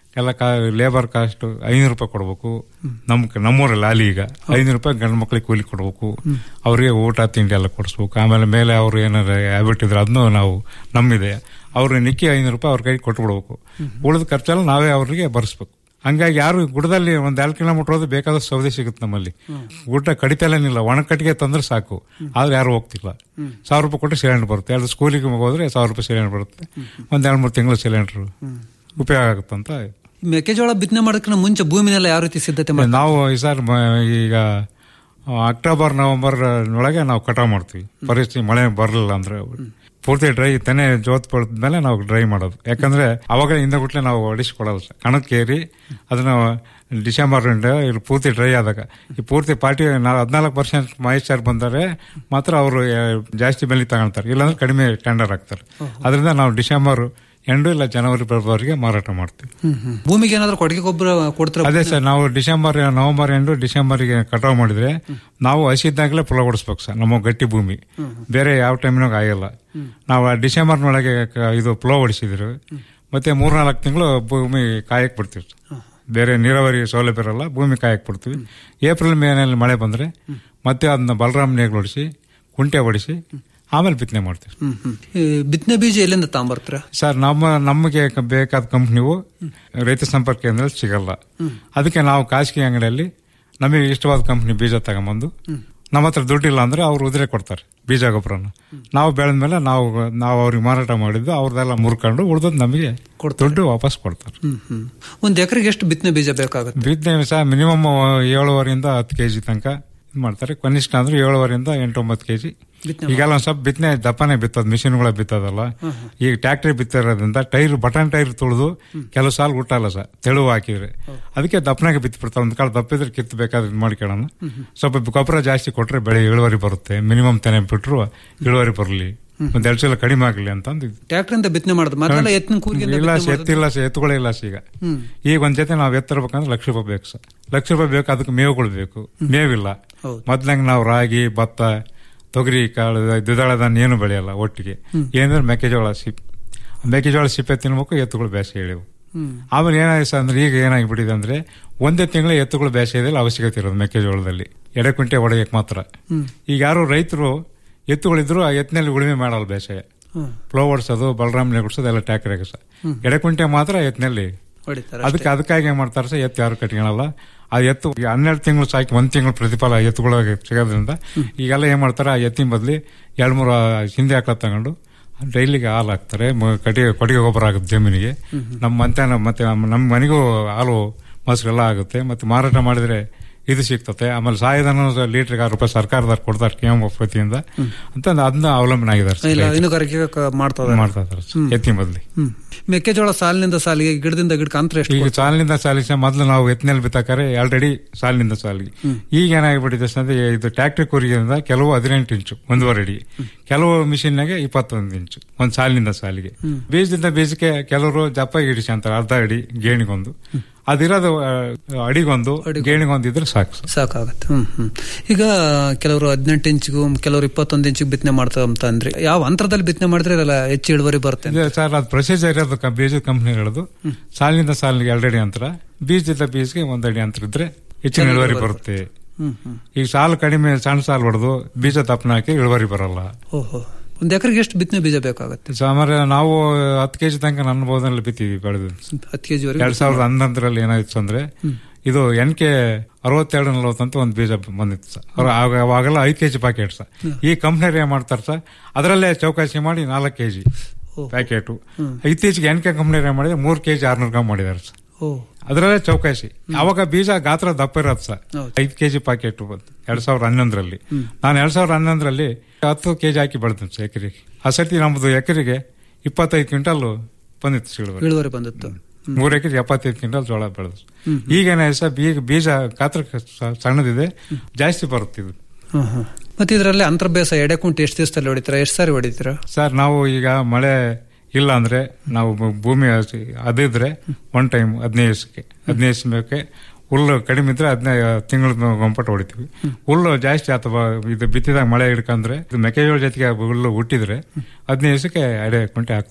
ಎಲ್ಲ ಕಾ ಲೇಬರ್ ಕಾಸ್ಟ್ ಐನೂರು ರೂಪಾಯಿ ಕೊಡ್ಬೇಕು ನಮ್ ನಮ್ಮೂರಲ್ಲಿ ಅಲ್ಲಿ ಈಗ ಐನೂರು ರೂಪಾಯಿ ಗಂಡು ಮಕ್ಳಿಗೆ ಕೂಲಿ ಕೊಡ್ಬೇಕು ಅವ್ರಿಗೆ ಊಟ ತಿಂಡಿ ಎಲ್ಲ ಕೊಡಿಸ್ಬೇಕು ಆಮೇಲೆ ಮೇಲೆ ಅವ್ರು ಏನಾರ ಹ್ಯಾಬಿಟ್ ಇದ್ರೆ ಅದನ್ನು ನಾವು ನಮ್ಮಿದೆ ಅವ್ರಿಗೆ ನಿಕ್ಕಿ ಐನೂರು ರೂಪಾಯಿ ಅವ್ರ ಕೈಗೆ ಕೊಟ್ಬಿಡ್ಬೇಕು ಉಳಿದ ಖರ್ಚೆಲ್ಲ ನಾವೇ ಅವ್ರಿಗೆ ಭರಿಸ್ಬೇಕು ಹಂಗಾಗಿ ಯಾರು ಗುಡದಲ್ಲಿ ಒಂದ್ ಎರಡು ಕಿಲೋಮೀಟರ್ ಹೋದ್ರೆ ಬೇಕಾದಷ್ಟು ಸೌದೆ ಸಿಗುತ್ತೆ ನಮ್ಮಲ್ಲಿ ಊಟ ಕಡಿತಲೇನಿಲ್ಲ ಒಣ ಕಟ್ಟಿಗೆ ತಂದ್ರೆ ಸಾಕು ಆದ್ರೆ ಯಾರು ಹೋಗ್ತಿಲ್ಲ ಸಾವಿರ ರೂಪಾಯಿ ಕೊಟ್ಟು ಸಿಲಿಂಡರ್ ಬರುತ್ತೆ ಎರಡು ಸ್ಕೂಲಿಗೆ ಹೋದ್ರೆ ಸಾವಿರ ರೂಪಾಯಿ ಸಿಲಿಂಡರ್ ಬರುತ್ತೆ ಒಂದ್ ಎರಡು ಮೂರು ತಿಂಗಳು ಸಿಲಿಂಡರ್ ಉಪಯೋಗ ಆಗುತ್ತಂತ ಮೆಕ್ಕೆಜೋಳ ಬಿತ್ತನೆ ಮಾಡೋದಕ್ಕಿಂತ ಮುಂಚೆ ಭೂಮಿನೆಲ್ಲ ಯಾವ ರೀತಿ ಸಿದ್ಧತೆ ಮಾಡಿ ನಾವು ಈ ಸರ್ ಮ- ಈಗ ಆ, ಅಕ್ಟೋಬರ್ ನವೆಂಬರ್ ಒಳಗೆ ನಾವು ಕಟಾವ್ ಮಾಡ್ತೀವಿ ಪರಿಸ್ಥಿತಿ ಮಳೆ ಬರಲಿಲ್ಲ ಅಂದ್ರೆ ಪೂರ್ತಿ ಡ್ರೈ ತೆನೆ ಜೋತ್ ಮೇಲೆ ನಾವು ಡ್ರೈ ಮಾಡೋದು ಯಾಕಂದ್ರೆ ಅವಾಗ ಹಿಂದೆ ಗುಟ್ಲೆ ನಾವು ಹೊಡಿಸ್ಕೊಡಲ್ಲ ಸರ್ ಕಣಕ್ಕೇರಿ ಅದನ್ನ ಡಿಸೆಂಬರ್ ಇಲ್ಲಿ ಪೂರ್ತಿ ಡ್ರೈ ಆದಾಗ ಈ ಪೂರ್ತಿ ಪಾರ್ಟಿ ಹದಿನಾಲ್ಕು ಪರ್ಸೆಂಟ್ ಮಾಯಿಶ್ಚರ್ ಬಂದರೆ ಮಾತ್ರ ಅವರು ಜಾಸ್ತಿ ಬೆಲೆ ತಗೊಳ್ತಾರೆ ಇಲ್ಲಾಂದ್ರೆ ಕಡಿಮೆ ಟೆಂಡರ್ ಆಗ್ತಾರೆ ಅದರಿಂದ ನಾವು ಡಿಸೆಂಬರ್ ಎಂಡು ಇಲ್ಲ ಜನವರಿ ಫೆಬ್ರವರಿಗೆ ಮಾರಾಟ ಮಾಡ್ತೀವಿ ಹ್ಮ್, ಹ್ಮ್. ಭೂಮಿಗೆ ಏನಾದ್ರು ಕೊಟ್ಟಿಗೆ ಗೊಬ್ಬರ ಕೊಡ್ತಾರೆ ಅದೇ ಸರ್ ನಾವು ಡಿಸೆಂಬರ್ ನವೆಂಬರ್ ಎಂಡು ಡಿಸೆಂಬರ್ಗೆ ಕಟಾವ್ ಮಾಡಿದ್ರೆ ನಾವು ಹಸಿದ್ದಾಗಲೇ ಫಲ ಹೊಡಿಸ್ಬೇಕು ಸರ್ ನಮ್ಮ ಗಟ್ಟಿ ಭೂಮಿ ಬೇರೆ ಯಾವ ಟೈಮ್ನಾಗ ಆಗಲ್ಲ ನಾವು ಆ ಡಿಸೆಂಬರ್ನೊಳಗೆ ಕ- ಇದು ಪ್ಲೋ ಹೊಡಿಸಿದ್ರು ಮತ್ತೆ ಮೂರ್ನಾಲ್ಕು ತಿಂಗಳು ಭೂಮಿ ಕಾಯಕ್ ಬಿಡ್ತೀವಿ ಸರ್. ಬೇರೆ ನೀರಾವರಿ ಸೌಲಭ್ಯ ಇರಲ್ಲ ಭೂಮಿ ಕಾಯಕ್ ಬಿಡ್ತೀವಿ ಏಪ್ರಿಲ್ ಮೇನಲ್ಲಿ ಮಳೆ ಬಂದ್ರೆ ಮತ್ತೆ ಅದನ್ನ ಬಲರಾಮ್ ನೇಗ್ಲು ಹೊಡಿಸಿ ಕುಂಟೆ ಹೊಡಿಸಿ ಆಮೇಲೆ ಬಿತ್ತನೆ ಮಾಡ್ತೀವಿ ಹ್ಮ್, ಹ್ಮ್. ಈ ಬಿತ್ತನೆ ಬೀಜ ಎಲ್ಲಿಂದ ತಾಂಬರ್ತೀರ ಸರ್ ನಮ್ಮ ನಮಗೆ ಕ- ಬೇಕಾದ ಕಂಪ್ನಿವು ರೈತ ಸಂಪರ್ಕ ಕೇಂದ್ರದಲ್ಲಿ ಸಿಗಲ್ಲ ಅದಕ್ಕೆ ನಾವು ಖಾಸಗಿ ಅಂಗಡಿಯಲ್ಲಿ ನಮಗೆ ಇಷ್ಟವಾದ ಕಂಪ್ನಿ ಬೀಜ ತಗೊಂಬಂದು ನಮ್ಮ ಹತ್ರ ದುಡ್ಡಿಲ್ಲ ಅಂದ್ರೆ ಅವ್ರು ಉದುರೆ ಕೊಡ್ತಾರೆ ಬೀಜ ಗೊಬ್ಬರನ ನಾವು ಬೆಳೆದ್ಮೇಲೆ ನಾವು ನಾವು ಅವ್ರಿಗೆ ಮಾರಾಟ ಮಾಡಿದ್ದು ಅವ್ರದ್ದೆಲ್ಲ ಮುರ್ಕೊಂಡು ಉಳ್ದದ್ ನಮಗೆ ದುಡ್ಡು ವಾಪಸ್ ಕೊಡ್ತಾರೆ ಹ್ಮ್, ಹ್ಮ್. ಒಂದ್ ಎಕರೆಗೆ ಎಷ್ಟು ಬಿತ್ತನೆ ಬೀಜ ಬೇಕಾಗುತ್ತೆ ಬಿತ್ತನೆ ಸಹ ಮಿನಿಮಮ್ ಏಳುವರೆಯಿಂದ ಹತ್ತು ಕೆಜಿ ತನಕ ಇದ್ ಮಾಡ್ತಾರೆ ಕನಿಷ್ಠ ಅಂದ್ರೆ ಏಳುವರೆಯಿಂದ ಎಂಟು ಒಂಬತ್ತು ಕೆಜಿ ಈಗೆಲ್ಲ ಒಂದ್ ಸ್ವಲ್ಪ ಬಿತ್ತನೆ ದಪ್ಪನೆ ಬಿತ್ತದ ಮಿಷಿನ್ಗಳ ಬಿತ್ತದಲ್ಲ ಈಗ ಟ್ಯಾಕ್ಟ್ರಿ ಬಿತ್ತಿರೋದ್ರಿಂದ ಟೈರ್ ಬಟನ್ ಟೈರ್ ತುಳಿದು ಕೆಲವು ಸಾಲ ಹುಟ್ಟಲ್ಲ ಸರ್ ತೆಳುವು ಹಾಕಿದ್ರೆ ಅದಕ್ಕೆ ದಪ್ಪನಾಗೆ ಬಿತ್ತು ಬಿಡ್ತಾರೆ ಒಂದ್ ಕಾಲ ದಪ್ಪಿದ್ರೆ ಕಿತ್ತು ಬೇಕಾದ್ರೆ ಇದು ಮಾಡ್ಕೊಳ್ಳೋಣ ಸ್ವಲ್ಪ ಗೊಬ್ಬರ ಜಾಸ್ತಿ ಕೊಟ್ರೆ ಬೆಳೆ ಇಳುವರಿ ಬರುತ್ತೆ ಮಿನಿಮಮ್ ತೆನೆ ಬಿಟ್ರು ಇಳುವರಿ ಬರಲಿ ಒಂದ್ ಎರಡು ಸಲ ಕಡಿಮೆ ಆಗಲಿ ಅಂತ ಅಂದಿದ್ವಿ ಟ್ರ್ಯಾಕ್ಟರ್ ಇಂದ ಬಿತ್ತನೆ ಮಾಡೋದು ಮೊದಲೆಲ್ಲ ಎತ್ತಿನ ಕೂರಿಗೆ ಇಲ್ಲ ಸರ್, ಎತ್ತಿಲ್ಲ ಸರ್, ಎತ್ತುಗಳೇ ಇಲ್ಲ ಸರ್ ಈಗ ಹ್ಮ್. ಈಗ ಒಂದ್ ಜೊತೆ ನಾವ್ ಎತ್ತಿರ್ಬೇಕಂದ್ರೆ ಲಕ್ಷ ರೂಪಾಯಿ ಬೇಕು ಸರ್ ಲಕ್ಷ ರೂಪಾಯಿ ಬೇಕು ಅದಕ್ಕೆ ಮೇವುಗಳು ಬೇಕು ಮೇವಿಲ್ಲ ಹೌದು. ಮೊದ್ಲಂಗ್ ನಾವು ರಾಗಿ ಭತ್ತ ತೊಗರಿ ಕಾಳು ದ್ವಿದಳ ಧಾನ್ಯ ಏನು ಬೆಳೆಯಲ್ಲ ಒಟ್ಟಿಗೆ ಏನಂದ್ರೆ ಮೆಕ್ಕೆಜೋಳ ಸಿಪ್ ಮೆಕ್ಕೆಜೋಳ ಸಿಪ್ಪೆ ತಿನ್ಬೇಕು ಎತ್ತುಗಳು ಬೇಸಿಗೆ ಹೇಳಿವು ಹ್ಮ್. ಆಮೇಲೆ ಏನಾಗಿದೆ ಸರ್ ಅಂದ್ರೆ ಈಗ ಏನಾಗ್ಬಿಟ್ಟಿದೆ ಅಂದ್ರೆ ಒಂದೇ ತಿಂಗಳ ಎತ್ತುಗಳು ಬೇಸಿಗೆದಲ್ಲಿ ಅವಶ್ಯಕತೆ ಇರೋದು ಮೆಕ್ಕೆಜೋಳದಲ್ಲಿ ಎಡೆಕುಂಟೆ ಒಡೆಯಕ್ಕೆ ಮಾತ್ರ ಹ್ಮ್. ಈಗ ಯಾರು ರೈತರು ಎತ್ತುಗಳಿದ್ರು ಆ ಎತ್ತಿನಲ್ಲಿ ಉಳುಮೆ ಮಾಡಲ್ಲ ಬೇಸಾಯ ಹ್ಮ್. ಫ್ಲೋ ಓಡಿಸೋದು ಬಲರಾಮ್ ನೆಗುಡ್ಸೋದು ಎಲ್ಲ ಟ್ಯಾಕ್ರಿ ಸರ್ ಎಡೆಕುಂಟೆ ಮಾತ್ರ ಎತ್ತಿನಲ್ಲಿ ಹೊಡಿತಾರೆ ಅದಕ್ಕೆ ಅದಕ್ಕಾಗಿ ಏನ್ ಮಾಡ್ತಾರೆ ಸರ್ ಎತ್ತು ಯಾರು ಕಟ್ಕೊಳಲ್ಲ ಆ ಎತ್ತು ಈ ಹನ್ನೆರಡು ತಿಂಗಳು ಸಾಕಿ ಒಂದ್ ತಿಂಗಳು ಪ್ರತಿಫಲ ಎತ್ತುಗಳಿಗೆ ಸಿಗೋದ್ರಿಂದ ಈಗೆಲ್ಲ ಏನ್ ಮಾಡ್ತಾರೆ ಆ ಎತ್ತಿನ ಬದಲಿ ಎರಡ್ ಮೂರು ಹಿಂದೆ ಹಾಕಲ ತಗೊಂಡು ಡೈಲಿಗೆ ಹಾಲು ಹಾಕ್ತಾರೆ ಮ- ಕಟ್ಟಿಗೆ ಕೊಟ್ಟಿಗೆ ಗೊಬ್ಬರ ಆಗುತ್ತೆ ಜಮೀನಿಗೆ ನಮ್ಮ ಮತ್ತೆ ಮತ್ತೆ ನಮ್ಮ ಮನೆಗೂ ಹಾಲು ಮೊಸರೆಲ್ಲ ಆಗುತ್ತೆ ಮತ್ತೆ ಮಾರಾಟ ಮಾಡಿದ್ರೆ ಇದು ಸಿಗ್ತತೆ ಆಮೇಲೆ ಸಾಯಧನ ಲೀಟರ್ಗೆ ಆರು ರೂಪಾಯಿ ಸರ್ಕಾರದವ್ರು ಕೊಡ್ತಾರೆ ಕೆ ಎಂ ವತಿಯಿಂದ ಅಂತ ಅದನ್ನ ಅವಲಂಬನೆ ಆಗಿದ್ದಾರೆ ಸರ್ ಇಲ್ಲ ರೈತರು. ಹೈನುಗಾರಿಕೆ ಕ- ಮಾಡ್ತಾ ಇದ್ದಾರೆ. ಮಾಡ್ತಾ ಇದ್ದಾರೆ ಸರ್, ಎತ್ತಿನ ಬದಲಿ ಹ್ಮ್. ಮೆಕ್ಕೆಜೋಳ ಸಾಲಿನಿಂದ ಸಾಲಿಗೆ ಗಿಡದಿಂದ ಗಿಡಕ್ಕೆ ಅಂತರ ಎಷ್ಟು ಈಗ ಸಾಲಿನಿಂದ ಸಾಲಿಗೆ ಮೊದಲು ನಾವು ಎತ್ತಿನಲ್ಲಿ ಬಿತ್ತಾಕರೆ ಆಲ್ರೆಡಿ ಸಾಲಿನಿಂದ ಸಾಲಿಗೆ ಈಗ ಏನಾಗ್ಬಿಟ್ಟಿದೆ ಅಂದ್ರೆ ಇದು ಟ್ಯಾಕ್ಟ್ರಿ ಕೂರಿಗೆಯಿಂದ ಕೆಲವು ಹದಿನೆಂಟು ಇಂಚು ಒಂದೂವರೆ ಅಡಿ ಕೆಲವು ಮಿಷಿನ್ನಾಗೆ ಇಪ್ಪತ್ತೊಂದು ಇಂಚು ಒಂದು ಸಾಲಿನಿಂದ ಸಾಲಿಗೆ ಬೀಜದಿಂದ ಬೀಜಕ್ಕೆ ಕೆಲವರು ದಪ್ಪ ಇಡಿಸಿ ಅಂತಾರೆ ಅರ್ಧ ಅಡಿ ಗೇಣಿಗೊಂದು ಅದಿರೋದು ಆ, ಅಡಿಗೊಂದು ಗೇಣಿಗೊಂದು ಇದ್ರೆ ಸಾಕು ಸರ್. ಸಾಕಾಗತ್ತೆ ಹ್ಮ್ ಹ್ಮ್ ಈಗ ಕೆಲವರು ಹದಿನೆಂಟು ಇಂಚಿಗೂ ಕೆಲವರು ಇಪ್ಪತ್ತೊಂದು ಇಂಚಿಗೆ ಬಿತ್ತನೆ ಮಾಡ್ತಾರೆ ಅಂತ ಅಂದ್ರೆ ಯಾವ ಅಂತರದಲ್ಲಿ ಬಿತ್ತನೆ ಮಾಡಿದ್ರೆ ಇದೆಲ್ಲ ಹೆಚ್ಚು ಇಳುವರಿ ಬರುತ್ತೆ ಇದೆ ಸರ್ ಅದು ಪ್ರೊಸೀಜರ್ ಇರೋದು ಕ- ಬೀಜದ ಕಂಪ್ನಿಗಳದು ಸಾಲಿನಿಂದ ಸಾಲಿಗೆ ಎರಡಡಿ ಅಂತರ ಬೀಜದಿಂದ ಬೀಜಕ್ಕೆ ಒಂದಡಿ ಅಂತರ ಇದ್ರೆ ಹೆಚ್ಚಿನ ಇಳುವರಿ ಬರುತ್ತೆ ಹ್ಮ್ ಹ್ಮ್ ಈಗ ಸಾಲು ಕಡಿಮೆ ಸಣ್ಣ ಸಾಲು ಹೊಡೆದು ಬೀಜ ದಪ್ಪನ ಹಾಕಿ ಇಳುವರಿ ಬರಲ್ಲ ಓಹೋ ಒಂದ್ ಎಕರೆಗೆ ಎಷ್ಟು ಬಿತ್ತನೆ ಬೀಜ ಬೇಕಾಗತ್ತೆ ಸಾಮಾನ್ಯ ನಾವು ಹತ್ತು ಕೆಜಿ ತನಕ ನನ್ನ ಬೋಧನಲ್ಲಿ ಬಿತ್ತೀವಿ ಬೆಳೆದು ಹತ್ತು ಕೆಜಿ ಎರಡ್ ಸಾವಿರದ ಹನ್ನೊಂದರಲ್ಲಿ ಏನಾಯ್ತು ಅಂದ್ರೆ ಇದು ಎನ್ ಕೆ ಅರವತ್ತೆರಡು ನಲವತ್ತು ಅಂತ ಒಂದು ಬೀಜ ಬಂದಿತ್ತು ಸರ್ ಅವ್ರು ಆಗ ಅವಾಗೆಲ್ಲ ಐದು ಕೆಜಿ ಪ್ಯಾಕೆಟ್ ಸರ್ ಈ ಕಂಪ್ನಿಯವ್ರು ಏನ್ ಮಾಡ್ತಾರೆ ಸರ್ ಅದರಲ್ಲೇ ಚೌಕಾಸಿ ಮಾಡಿ ನಾಲ್ಕು ಕೆಜಿ ಪ್ಯಾಕೆಟ್ ಇತ್ತೀಚೆಗೆ ಎನ್ ಕೆ ಕಂಪ್ನಿಯವ್ರು ಏನ್ ಮಾಡಿದ್ರೆ ಮೂರು ಕೆಜಿ ಆರ್ನೂರು ಗ್ರಾಮ್ ಮಾಡಿದ್ದಾರೆ ಸರ್ ಓ ಅದರಲ್ಲೇ ಚೌಕಾಸಿ ಅವಾಗ ಬೀಜ ಗಾತ್ರ ದಪ್ಪ ಇರೋದು ಸರ್ ಹೌದು. ಐದು ಕೆಜಿ ಪ್ಯಾಕೆಟ್ ಬಂತು ಎರಡ್ ಸಾವಿರದ ಹನ್ನೊಂದರಲ್ಲಿ ನಾನು ಎರಡ್ ಸಾವಿರದ ಹನ್ನೊಂದರಲ್ಲಿ ಹತ್ತು ಕೆಜಿ ಹಾಕಿ ಬೆಳೆದಿನಿ ಸರ್ ಎಕರೆಗೆ ಆ ಸರ್ತಿ ನಮ್ದು ಎಕರೆಗೆ ಇಪ್ಪತ್ತೈದು ಕ್ವಿಂಟಲ್ ಬಂದಿತ್ತು ಸರ್ ಇಳುವರಿ. ಇಳುವರಿ ಬಂದಿತ್ತು ಮೂರು ಎಕರೆ ಎಪ್ಪತ್ತೈದು ಕ್ವಿಂಟಲ್ ಜೋಳ ಬೆಳೆದು ಈಗೇನಾಯ್ತು ಸರ್ ಬೀಗ ಬೀಜ ಗಾತ್ರ ಸ- ಸಣ್ಣದಿದೆ ಜಾಸ್ತಿ ಬರುತ್ತೆ ಇದು ಹ್ಮ್ ಹ್ಮ್ ಮತ್ತೆ ಇದರಲ್ಲಿ ಅಂತರ ಬೇಸಾಯ ಎಡೆಕುಂಟು ಎಷ್ಟು ದಿವಸದಲ್ಲಿ ಹೊಡಿತೀರಾ ಎಷ್ಟು ಸಾರಿ ಹೊಡಿತೀರಾ ಸರ್ ನಾವು ಈಗ ಮಳೆ ಇಲ್ಲ ಅಂದ್ರೆ ನಾವು ಭೂ- ಭೂಮಿ ಹಸಿ- ಅದಿದ್ರೆ ಒನ್ ಟೈಮ್ ಹದಿನೈದು ದಿವಸಕ್ಕೆ ಹದಿನೈದು ದಿವಸಕ್ಕೆ ಹುಲ್ಲು ಕಡಿಮೆ ಇದ್ರೆ ಹದಿನೈದು ತಿಂಗಳ ಗಂಪಟ್ಟು ಹೊಡಿತೀವಿ ಹುಲ್ಲು ಜಾಸ್ತಿ ಅಥವಾ ಇದು ಬಿತ್ತಿದಾಗ ಮಳೆ ಹಿಡ್ಕಂದ್ರೆ ಇದು ಮೆಕ್ಕೆಜೋಳ ಜೊತೆಗೆ ಹುಲ್ಲು ಹುಟ್ಟಿದ್ರೆ ಹದಿನೈದು ದಿವಸಕ್ಕೆ ಅಡೆ ಕುಂಟೆ ಹಾಕ್ತೀವಿ ಸರ್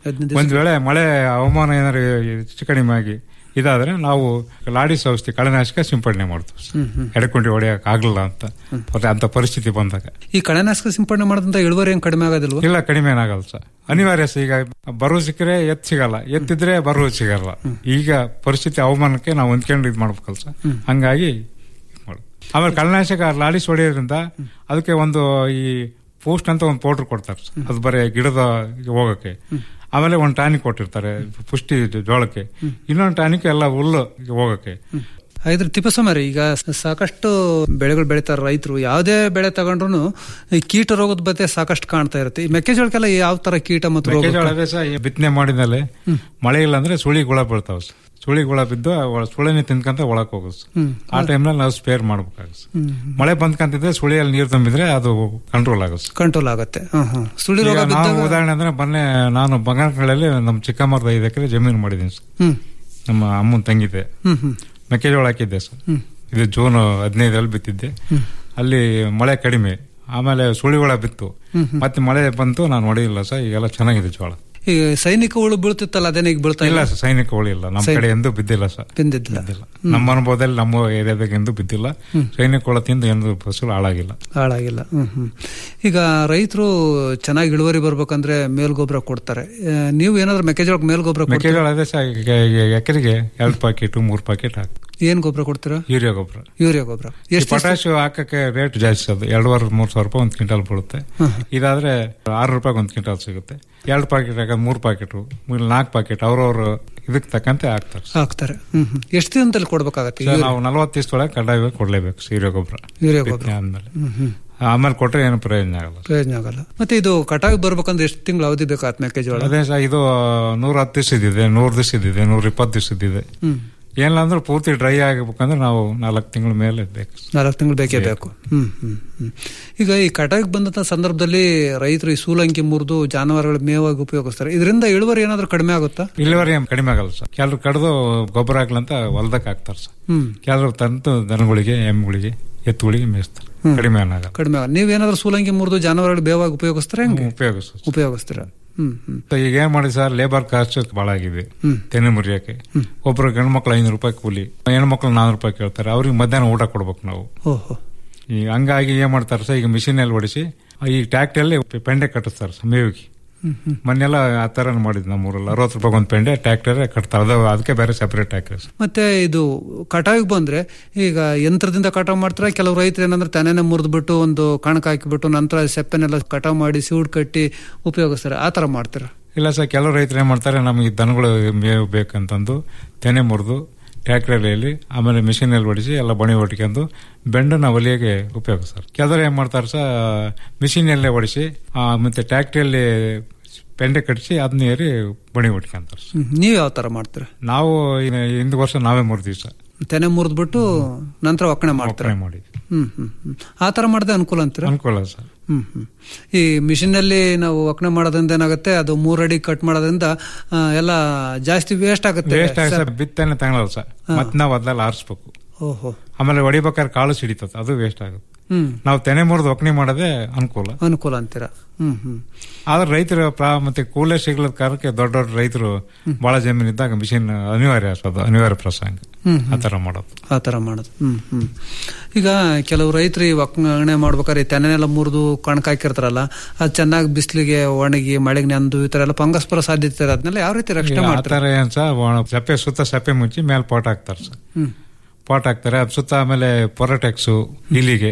ಹದಿನೈದು ಒಂದ್ ವೇಳೆ ಮಳೆ ಹವಾಮಾನ ಏನಾದ್ರು ಹೆಚ್ಚು ಕಡಿಮೆ ಆಗಿ ಇದಾದ್ರೆ ನಾವು ಲಾಡಿಸ್ ಔಷಧಿ ಕಳೆನಾಶಕ ಸಿಂಪಡಣೆ ಮಾಡ್ತೀವಿ ಸರ್. ಹ್ಮ್, ಹ್ಮ್. ಎಡಕೊಂಡಿ ಹೊಡೆಯಕ್ ಆಗ್ಲಿಲ್ಲ ಅಂತ ಮತ್ತೆ ಅಂತ ಪರಿಸ್ಥಿತಿ ಬಂದಾಗ ಈ ಕಳೆನಾಶಕ ಸಿಂಪಡಣೆ ಮಾಡೋದ್ರಿಂದ ಇಳುವರಿ ಏನ್ ಕಡಿಮೆ ಆಗೋದಿಲ್ವಾ ಇಲ್ಲ ಕಡಿಮೆ ಏನಾಗಲ್ಲ ಸರ್ ಅನಿವಾರ್ಯ ಸರ್ ಈಗ ಬರುವ ಸಿಕ್ಕರೆ ಎತ್ ಸಿಗಲ್ಲ ಎತ್ತಿದ್ರೆ ಬರುವ ಸಿಗಲ್ಲ ಈಗ ಪರಿಸ್ಥಿತಿ ಹವಾಮಾನಕ್ಕೆ ನಾವು ಹೊಂದ್ಕೊಂಡು ಇದು ಮಾಡ್ಬೇಕಲ್ಲ ಸರ್ ಹಂಗಾಗಿ ಇದ್ ಮಾಡೋದು. ಆಮೇಲೆ ಕಳೆನಾಶಕ ಲಾಡಿಸ್ ಹೊಡೆಯೋದ್ರಿಂದ ಅದಕ್ಕೆ ಒಂದು ಈ ಪೋಸ್ಟ್ ಅಂತ ಒಂದು ಪೌಡರ್ ಕೊಡ್ತಾರೆ ಸರ್. ಅದು ಬರೀ ಗಿಡದ ಹೋಗಕ್ಕೆ ಆಮೇಲೆ ಒಂದು ಟಾನಿಕ್ ಕೊಟ್ಟಿರ್ತಾರೆ ಪುಷ್ಟಿ ಜೋಳಕ್ಕೆ ಇನ್ನೊಂದು ಟಾನಿಕ್ ಎಲ್ಲ ಹುಲ್ಲು ಹೋಗಕ್ಕೆ ಇದ್ರ ತಿಪ್ಪಸ್ವಾಮಿ ಈಗ ಸಾಕಷ್ಟು ಬೆಳೆಗಳು ಬೆಳಿತಾರೆ ರೈತರು ಯಾವುದೇ ಬೆಳೆ ತಗೊಂಡ್ರು ಈ ಕೀಟ ರೋಗದ ಬಗ್ಗೆ ಸಾಕಷ್ಟು ಕಾಣ್ತಾ ಇರುತ್ತೆ ಈ ಮೆಕ್ಕೆಜೋಳಕ್ಕೆಲ್ಲ ಯಾವ ತರ ಕೀಟ ಮತ್ತು ರೋಗ ಮೆಕ್ಕೆಜೋಳ ಅದೇ ಸರ್ ಈ ಬಿತ್ತನೆ ಮಾಡಿದ್ಮೇಲೆ ಮಳೆ ಇಲ್ಲ ಅಂದ್ರೆ ಸುಳಿ ಗುಳ ಬೀಳ್ತಾವ ಸರ್ ಸುಳಿ ಗುಳ ಬಿದ್ದು ಒಳ- ಸುಳಿನೇ ತಿನ್ಕಂತ ಒಳಕ್ ಹೋಗುದು ಸರ್. ಹ್ಮ್. ಆ ಟೈಮ್ನಲ್ಲಿ ನಾವು ಸ್ಪೇರ್ ಮಾಡ್ಬೇಕಾಗುತ್ತೆ ಸರ್. ಹ್ಮ್. ಮಳೆ ಬಂದ್ಕಂತಿದ್ರೆ ಸುಳಿಯಲ್ಲಿ ನೀರು ತುಂಬಿದ್ರೆ ಅದು ಕಂಟ್ರೋಲ್ ಆಗುತ್ತೆ ಸರ್. ಕಂಟ್ರೋಲ್ ಆಗುತ್ತೆ ಹ್ಮ್ ಹ್ಮ್ ಸುಳಿ ಈಗ ರೋಗ ನಾವು ಬಿದ್ದಾಗ ಉದಾಹರಣೆ ಅಂದ್ರೆ ಮೊನ್ನೆ ನಾನು ಬಂಗಾರಗಳಲ್ಲಿ ನಮ್ಮ ಚಿಕ್ಕಮ್ಮರದ ಐದು ಎಕರೆ ಜಮೀನು ಮಾಡಿದ್ದೀನಿ ಸರ್ ಹ್ಮ್ ನಮ್ಮ ಅಮ್ಮನ ತಂಗಿದೆ ಹ್ಮ್ ಹ್ಮ್ ಮೆಕ್ಕೆಜೋಳ ಹಾಕಿದ್ದೆ ಸರ್ ಹ್ಮ್. ಇದು ಜೂನ್ ಹದಿನೈದರಲ್ಲಿ ಬಿತ್ತಿದ್ದೆ ಹ್ಮ್. ಅಲ್ಲಿ ಮಳೆ ಕಡಿಮೆ ಆಮೇಲೆ ಸುಳಿಗಳ ಬಿತ್ತು ಹ್ಮ್ ಹ್ಮ್. ಮತ್ತೆ ಮಳೆ ಬಂತು ನಾನು ಹೊಡೆಯಿಲ್ಲ ಸರ್ ಈಗೆಲ್ಲ ಚೆನ್ನಾಗಿದೆ ಜೋಳ ಈಗ ಸೈನಿಕ ಹುಳು ಬೀಳ್ತಿತ್ತಲ್ಲ ಅದೇನ ಈಗ ಬೀಳ್ತಾ ಇಲ್ಲ ಇಲ್ಲ ಸರ್ ಸೈನಿಕ ಉಳಿಲ್ಲ ನಮ್ಮ ಸೈ- ಕಡೆ ಎಂದೂ ಬಿದ್ದಿಲ್ಲ ಸರ್ ಬಿಂದಿದ್ದಿಲ್ಲ ನಮ್ಮ ಅನುಭವದಲ್ಲಿ ನಮ್ಮ ಏರಿಯಾದಾಗ ಎಂದೂ ಬಿದ್ದಿಲ್ಲ ಹ್ಮ್. ಸೈನಿಕ ಹುಳ ತಿಂದು ಎಂದು ಫಸಲು ಹಾಳಾಗಿಲ್ಲ ಹಾಳಾಗಿಲ್ಲ ಹ್ಮ್ ಹ್ಮ್ ಈಗ ರೈತರು ಚೆನ್ನಾಗಿ ಇಳುವರಿ ಬರ್ಬೇಕಂದ್ರೆ ಮೇಲ್ ಗೊಬ್ಬರ ಕೊಡ್ತಾರೆ ಆ, ನೀವು ಏನಾದ್ರು ಮೆಕ್ಕೆಜೋಳಕ್ಕೆ ಮೇಲ್ ಗೊಬ್ಬರ ಕೊಡ್ತೀರಾ ಮೆಕ್ಕೆಜೋಳ ಅದೇ ಸರ್ ಈಗ ಈಗ ಎಕರೆಗೆ ಎರಡು ಪ್ಯಾಕೆಟ್ ಮೂರು ಪ್ಯಾಕೆಟ್ ಹಾಕಿ ಏನ್ ಗೊಬ್ಬರ ಕೊಡ್ತೀರಾ ಯೂರಿಯಾ ಗೊಬ್ಬರ ಯೂರಿಯಾ ಗೊಬ್ಬರ ಎಷ್ಟು ಪೊಟ್ಯಾಶ್ ಹಾಕಕ್ಕೆ ರೇಟ್ ಜಾಸ್ತಿ ಅದು ಎರಡೂವರೆ ಮೂರು ಸಾವಿರ ರೂಪಾಯಿ ಒಂದು ಕ್ವಿಂಟಲ್ ಬೀಳುತ್ತೆ ಇದಾದ್ರೆ ಆರು ರೂಪಾಯಿ ಒಂದು ಕ್ವಿಂಟಲ್ ಸಿಗುತ್ತೆ ಎರಡು ಪ್ಯಾಕೆಟ್ ಹಾಕೋದು ಮೂರು ಪ್ಯಾಕೆಟ್ ನಾಲ್ಕು ಪ್ಯಾಕೆಟ್ ಅವ್ರವ್ರ ಇದಕ್ಕೆ ತಕ್ಕಂತೆ ಹಾಕ್ತಾರೆ ಹಾಕ್ತಾರೆ ಹ್ಮ್ ಹ್ಮ್ ಎಷ್ಟು ದಿನದಲ್ಲಿ ಕೊಡ್ಬೇಕಾಗತ್ತೆ ಸರ್, ನಾವು ನಲವತ್ತು ದಿವಸದೊಳಗೆ ಕಡ್ಡಾಯವಾಗಿ ಕೊಡ್ಲೇಬೇಕು ಯೂರಿಯಾ ಗೊಬ್ಬರ ಯೂರಿಯಾ ಗೊಬ್ಬರ ಬಿತ್ತನೆ ಆದ್ಮೇಲೆ ಹ್ಮ್ ಹ್ಮ್ ಆಮೇಲೆ ಕೊಟ್ರೆ ಏನು ಪ್ರಯೋಜನ ಆಗಲ್ಲ ಪ್ರಯೋಜನ ಆಗಲ್ಲ ಮತ್ತೆ ಇದು ಕಟಾವಿ ಬರ್ಬೇಕಂದ್ರೆ ಎಷ್ಟು ತಿಂಗಳು ಅವಧಿ ಬೇಕಾಗತ್ತೆ ಮೆಕ್ಕೆಜೋಳ ಅದೇ ಸರ್ ಇದು ನೂರ ಹತ್ತು ದಿವಸ ಇದ್ದಿದೆ ನೂರು ದಿವಸ ಇದ್ದಿದೆ ನೂರ ಇಪ್ಪತ್ತು ದಿವಸ ಇದ್ದಿದೆ ಹ್ಮ್ ಏನಿಲ್ಲ ಅಂದ್ರೆ ಪೂರ್ತಿ ಡ್ರೈ ಆಗಬೇಕಂದ್ರೆ ನಾವು ನಾಲ್ಕು ತಿಂಗಳ ಮೇಲೆ ಬೇಕು ನಾಲ್ಕು ತಿಂಗಳು ಬೇಕೇ ಬೇಕು ಹ್ಮ್ ಹ್ಮ್ ಹ್ಮ್ ಈಗ ಈ ಕಟಾವಿಗೆ ಬಂದಂತ ಸಂದರ್ಭದಲ್ಲಿ ರೈತರು ಈ ಸೂಲಂಕಿ ಮುರಿದು ಜಾನುವಾರುಗಳ ಮೇವಾಗಿ ಉಪಯೋಗಿಸ್ತಾರೆ ಇದರಿಂದ ಇಳುವರಿ ಏನಾದ್ರೂ ಕಡಿಮೆ ಆಗುತ್ತಾ ಇಳುವರಿ ಏನ್ ಕಡಿಮೆ ಆಗಲ್ಲ ಸರ್ ಕೆಲವ್ರು ಕಡ್ದು ಗೊಬ್ಬರ ಹಾಕ್ಲಂತ ಹೊಲ್ದಕ್ಕೆ ಹಾಕ್ತಾರೆ ಸರ್ ಹ್ಮ್ ಕೆಲವ್ರು ತಂದು ದನಗಳಿಗೆ ಎಮ್ಮೆಗಳಿಗೆ ಎತ್ತುಗಳಿಗೆ ಮೇಯಿಸ್ತಾರೆ ಹ್ಮ್. ಕಡಿಮೆ ಏನಾಗಲ್ಲ ಕಡಿಮೆ ಆಗಲ್ಲ ನೀವೇನಾದ್ರೂ ಸೂಲಂಕಿ ಮುರಿದು ಜಾನುವಾರುಗಳ ಬೇವಾಗಿ ಉಪಯೋಗಿಸ್ತಾರೆ ಹೆಂಗೆ ಉಪಯೋಗಿಸ ಉಪಯೋಗಿಸ್ತೀರಾ ಹ್ಮ್ ಹ್ಮ್ ಈಗ ಏನ್ ಮಾಡಿ ಸರ್ ಲೇಬರ್ ಕಾಸ್ಟ್ ಬಹಳ ಆಗಿದೆ ಹ್ಮ್. ತೆನೆ ಮುರಿಯಕ್ಕೆ ಒಬ್ರು ಗಂಡು ಮಕ್ಳು ಐನೂರು ರೂಪಾಯಿ ಕೂಲಿ ಹೆಣ್ಮಕ್ಳು ನಾನೂರು ರೂಪಾಯಿ ಕೇಳ್ತಾರೆ ಅವ್ರಿಗೆ ಮಧ್ಯಾಹ್ನ ಊಟ ಕೊಡ್ಬೇಕು ನಾವು ಓಹೋ ಈಗ ಹಂಗಾಗಿ ಏನ್ ಮಾಡ್ತಾರೆ ಸರ್ ಈಗ ಮಿಷಿನ್ ಅಲ್ಲಿ ಹೊಡಿಸಿ ಈ ಟ್ಯಾಕ್ಟಲ್ಲಿ ಪೆಂಡೆ ಕಟ್ಟಿಸ್ತಾರೆ ಸರ್ ಮೇವಿಗೆ ಹ್ಮ್ ಹ್ಮ್ ಮೊನ್ನೆಲ್ಲ ಆ ತರ ಮಾಡಿದ್ ನಮ್ಮೂರಲ್ಲಿ ಅರವತ್ತು ರೂಪಾಯಿ ಒಂದು ಪೆಂಡೆ ಟ್ಯಾಕ್ಟರ್ ಕಟ್ತಾರೆ ಅದು ಅದಕ್ಕೆ ಬೇರೆ ಸೆಪರೇಟ್ ಹಾಕಿ ಮತ್ತೆ ಇದು ಕಟಾವಿಗೆ ಬಂದ್ರೆ ಈಗ ಯಂತ್ರದಿಂದ ಕಟಾವ್ ಮಾಡ್ತಾರೆ ಕೆಲವು ರೈತರು ಏನಂದ್ರೆ ತನೇನೆ ಮುರಿದ್ಬಿಟ್ಟು ಒಂದು ಕಣಕ್ ಹಾಕಿಬಿಟ್ಟು ನಂತರ ಸೆಪ್ಪೆನೆಲ್ಲ ಕಟಾವ್ ಮಾಡಿ ಸೀಡ್ ಕಟ್ಟಿ ಉಪಯೋಗಿಸ್ತಾರೆ ಆ ತರ ಮಾಡ್ತಾರೆ ಇಲ್ಲ ಸರ್ ಕೆಲವು ರೈತರು ಏನ್ ಮಾಡ್ತಾರೆ ನಮಗೆ ದನಗಳು ಮೇವು ಬೇಕಂತಂದು ತೆನೆ ಮುರಿದು ಟ್ರ್ಯಾಕ್ಟರ್ಲಿ ಆಮೇಲೆ ಮಿಷಿನ್ ಅಲ್ಲಿ ಹೊಡಿಸಿ ಎಲ್ಲ ಬಣಿ ಹೊಟ್ಕೊಂಡು ಬೆಂಡನ್ನ ಒಲಿಯಕ್ಕೆ ಉಪಯೋಗಿಸ್ತಾರೆ ಕೆಲವರು ಏನ್ ಮಾಡ್ತಾರೆ ಸರ್ ಮಿಷಿನ್ ಅಲ್ಲೇ ಹೊಡಿಸಿ ಆ, ಮತ್ತೆ ಟ್ರ್ಯಾಕ್ಟರಿಯಲ್ಲಿ ಪೆಂಡೆ ಕಟ್ಟಿಸಿ ಅದನ್ನ ಏರಿ ಬಣಿ ಹೊಟ್ಕೊಂತಾರೆ ಹ್ಮ್. ನೀವ್ ಯಾವ ತರ ಮಾಡ್ತೀರಾ ನಾವು ಇನ್ನು ಹಿಂದ್ ವರ್ಷ ನಾವೇ ಮೂರ್ತೀವಿ ಸರ್ ತೆನೆ ಮುರಿದ್ಬಿಟ್ಟು ನಂತರ ಒಕ್ಕಣೆ ಮಾಡ್ತಾರೆ ಒಕ್ಕಣೆ ಮಾಡಿದ್ವಿ ಹ್ಮ್ ಹ್ಮ್ ಹ್ಮ್ ಆ ತರ ಮಾಡಿದ್ರೆ ಅನುಕೂಲ ಅಂತೀರಾ ಅನುಕೂಲ ಸರ್ ಹ್ಮ್ ಹ್ಮ್ ಈ ಮಿಷಿನ್ ಅಲ್ಲಿ ನಾವು ಒಕ್ಕಣೆ ಮಾಡೋದ್ರಿಂದ ಏನಾಗುತ್ತೆ ಅದು ಮೂರಡಿ ಕಟ್ ಮಾಡೋದ್ರಿಂದ ಆ, ಎಲ್ಲ ಜಾಸ್ತಿ ವೇಸ್ಟ್ ಆಗುತ್ತೆ ವೇಸ್ಟ್ ಆಗಿ ಸರ್ ಬಿತ್ತನೆ ತಗೊಳಲ್ಲ ಸರ್ ಮತ್ತೆ ನಾವು ಅದ್ರಲ್ಲಿ ಆರಿಸ್ಬೇಕು ಓಹೋ ಆಮೇಲೆ ಹೊಡಿಬೇಕಾದ್ರೆ ಕಾಳು ಸಿಡಿತದೆ ಅದು ವೇಸ್ಟ್ ಆಗುತ್ತೆ ಹ್ಮ್ ನಾವು ತೆನೆ ಮುರಿದು ಒಕ್ಕಣೆ ಮಾಡೋದೇ ಅನುಕೂಲ ಅನುಕೂಲ ಅಂತೀರಾ ಹ್ಮ್ ಹ್ಮ್ ಆದ್ರೆ ರೈತರ ಪ್ರಾ- ಮತ್ತೆ ಕೂಲರ್ ಸಿಗ್ಲದ ಕಾರಣಕ್ಕೆ ದೊಡ್ಡ ದೊಡ್ಡ ರೈತರು ಬಹಳ ಜಮೀನು ಇದ್ದಾಗ ಮಿಷಿನ್ ಅನಿವಾರ್ಯ ಅದು ಅನಿವಾರ್ಯ ಪ್ರಸಂಗ ಹ್ಮ್, ಆ ತರ ಮಾಡೋದು ಆ ತರ ಮಾಡೋದು ಹ್ಮ್ ಹ್ಮ್ ಈಗ ಕೆಲವು ರೈತರು ಈ ಒಕ್ಕಣೆ ಮಾಡ್ಬೇಕಾದ್ರೆ ಈ ತೆನೆನೆಲ್ಲ ಮುರಿದು ಕಣಕ್ ಹಾಕಿರ್ತಾರಲ್ಲ ಅದು ಚೆನ್ನಾಗಿ ಬಿಸಿಲಿಗೆ ಒಣಗಿ ಮಳೆಗೆ ನೆಂದು ಈ ತರ ಎಲ್ಲ ಫಂಗಸ್ ಬರೋ ಸಾಧ್ಯತೆ ಇರೋದು ಅದನ್ನೆಲ್ಲ ಯಾವ ರೀತಿ ರಕ್ಷಣೆ ಆ ಮಾಡ್ತಾರೆ ತರ ಏನ್ ಸರ್ ಒಣ- ಸಪ್ಪೆ ಸುತ್ತ ಸಪ್ಪೆ ಮುಚ್ಚಿ ಮೇಲೆ ಪಾಟ್ ಹಾಕ್ತಾರೆ ಸರ್ ಹ್ಮ್ ಪಾಟ್ ಹಾಕ್ತಾರೆ ಅದ್ ಸುತ್ತ ಆಮೇಲೆ ಪೊರಟೆಕ್ಸು ಇಲಿಗೆ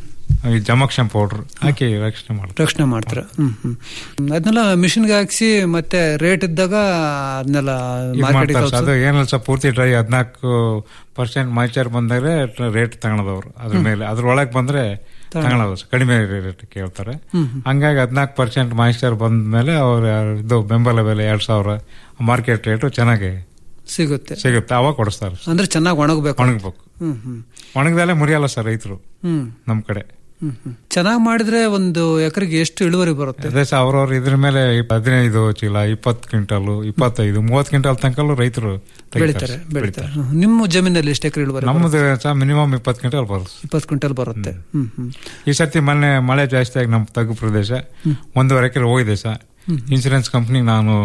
ಈ ಜಮಕ್ಷನ್ ಪೌಡರ್ ಹಾಕಿ ರಕ್ಷಣೆ ಮಾಡ್ತಾರೆ ರಕ್ಷಣೆ ಮಾಡ್ತಾರೆ ಹ್ಮ್ ಹ್ಮ್ ಅದನ್ನೆಲ್ಲ ಮಿಷಿನ್ಗೆ ಹಾಕ್ಸಿ ಮತ್ತೆ ರೇಟ್ ಇದ್ದಾಗ ಅದನ್ನೆಲ್ಲ ಇದ್ ಮಾರ್ಕೆಟಿಗೆ ಮಾಡ್ತಾರೆ ಸರ್. ಅದು ಏನಲ್ಲ ಸರ್ ಪೂರ್ತಿ ಡ್ರೈ ಹದಿನಾಲ್ಕು ಪರ್ಸೆಂಟ್ ಮಾಯ್ಚರ್ ಬಂದರೆ ರೇಟ್ ತಗೊಳದವ್ರು ಅದ್ರ ಮೇಲೆ ಅದ್ರ ಒಳಗೆ ಬಂದ್ರೆ ತಗೊಳೋದು ಸರ್. ಕಡಿಮೆ ರೇಟ್ ಕೇಳ್ತಾರೆ ಹ್ಮ್ ಹಂಗಾಗಿ ಹದಿನಾಲ್ಕು ಪರ್ಸೆಂಟ್ ಮಾಯ್ಚರ್ ಬಂದ ಮೇಲೆ ಅವ್ರ ಇದು ಬೆಂಬಲ ಬೆಲೆ ಎರಡ್ ಸಾವಿರ ಮಾರ್ಕೆಟ್ ರೇಟು ಚೆನ್ನಾಗಿ ಸಿಗುತ್ತೆ ಸಿಗುತ್ತೆ ಅವಾಗ ಕೊಡಿಸ್ತಾರೆ ಸರ್. ಅಂದ್ರೆ ಚೆನ್ನಾಗಿ ಒಣಗಬೇಕು ಒಣಗ್ಬೇಕು ಹ್ಮ್ ಹ್ಮ್ ಒಣಗದಲ್ಲೇ ಮುರಿಯಲ್ಲ ಸರ್ ರೈತರು ಹ್ಮ್ ನಮ್ ಕಡೆ ಹ್ಮ್ ಹ್ಮ್ ಚೆನ್ನಾಗಿ ಮಾಡಿದ್ರೆ ಒಂದು ಎಕರೆಗೆ ಎಷ್ಟು ಇಳುವರಿ ಬರುತ್ತೆ ಅದೇ ಸರ್ ಅವ್ರವ್ರ ಇದ್ರ ಮೇಲೆ ಹದಿನೈದು ಚೀಲ ಇಪ್ಪತ್ತು ಕ್ವಿಂಟಲ್ ಇಪ್ಪತ್ತೈದು ಮೂವತ್ತು ಕ್ವಿಂಟಲ್ ತನಕಲ್ಲೂ ರೈತರು ಬೆಳಿತಾರೆ ಬೆಳಿತಾರೆ ಹ್ಮ್. ನಿಮ್ಮ ಜಮೀನಲ್ಲಿ ಎಷ್ಟು ಎಕರೆ ಇಳುವರಿ ನಮ್ಮದು ಸರ್ ಮಿನಿಮಮ್ ಇಪ್ಪತ್ತು ಕ್ವಿಂಟಲ್ ಬರುತ್ತೆ ಇಪ್ಪತ್ತು ಕ್ವಿಂಟಲ್ ಬರುತ್ತೆ ಹ್ಮ್ ಹ್ಮ್ ಈ ಸರ್ತಿ ಮೊನ್ನೆ ಮಳೆ ಜಾಸ್ತಿ ಆಗಿ ನಮ್ಮ ತಗ್ಗು ಪ್ರದೇಶ ಒಂದೂವರೆ ಎಕರೆ ಹೋಗಿದೆ ಸರ್ ಇನ್ಸೂರೆನ್ಸ್ ಕಂಪ್ನಿ ನಾನು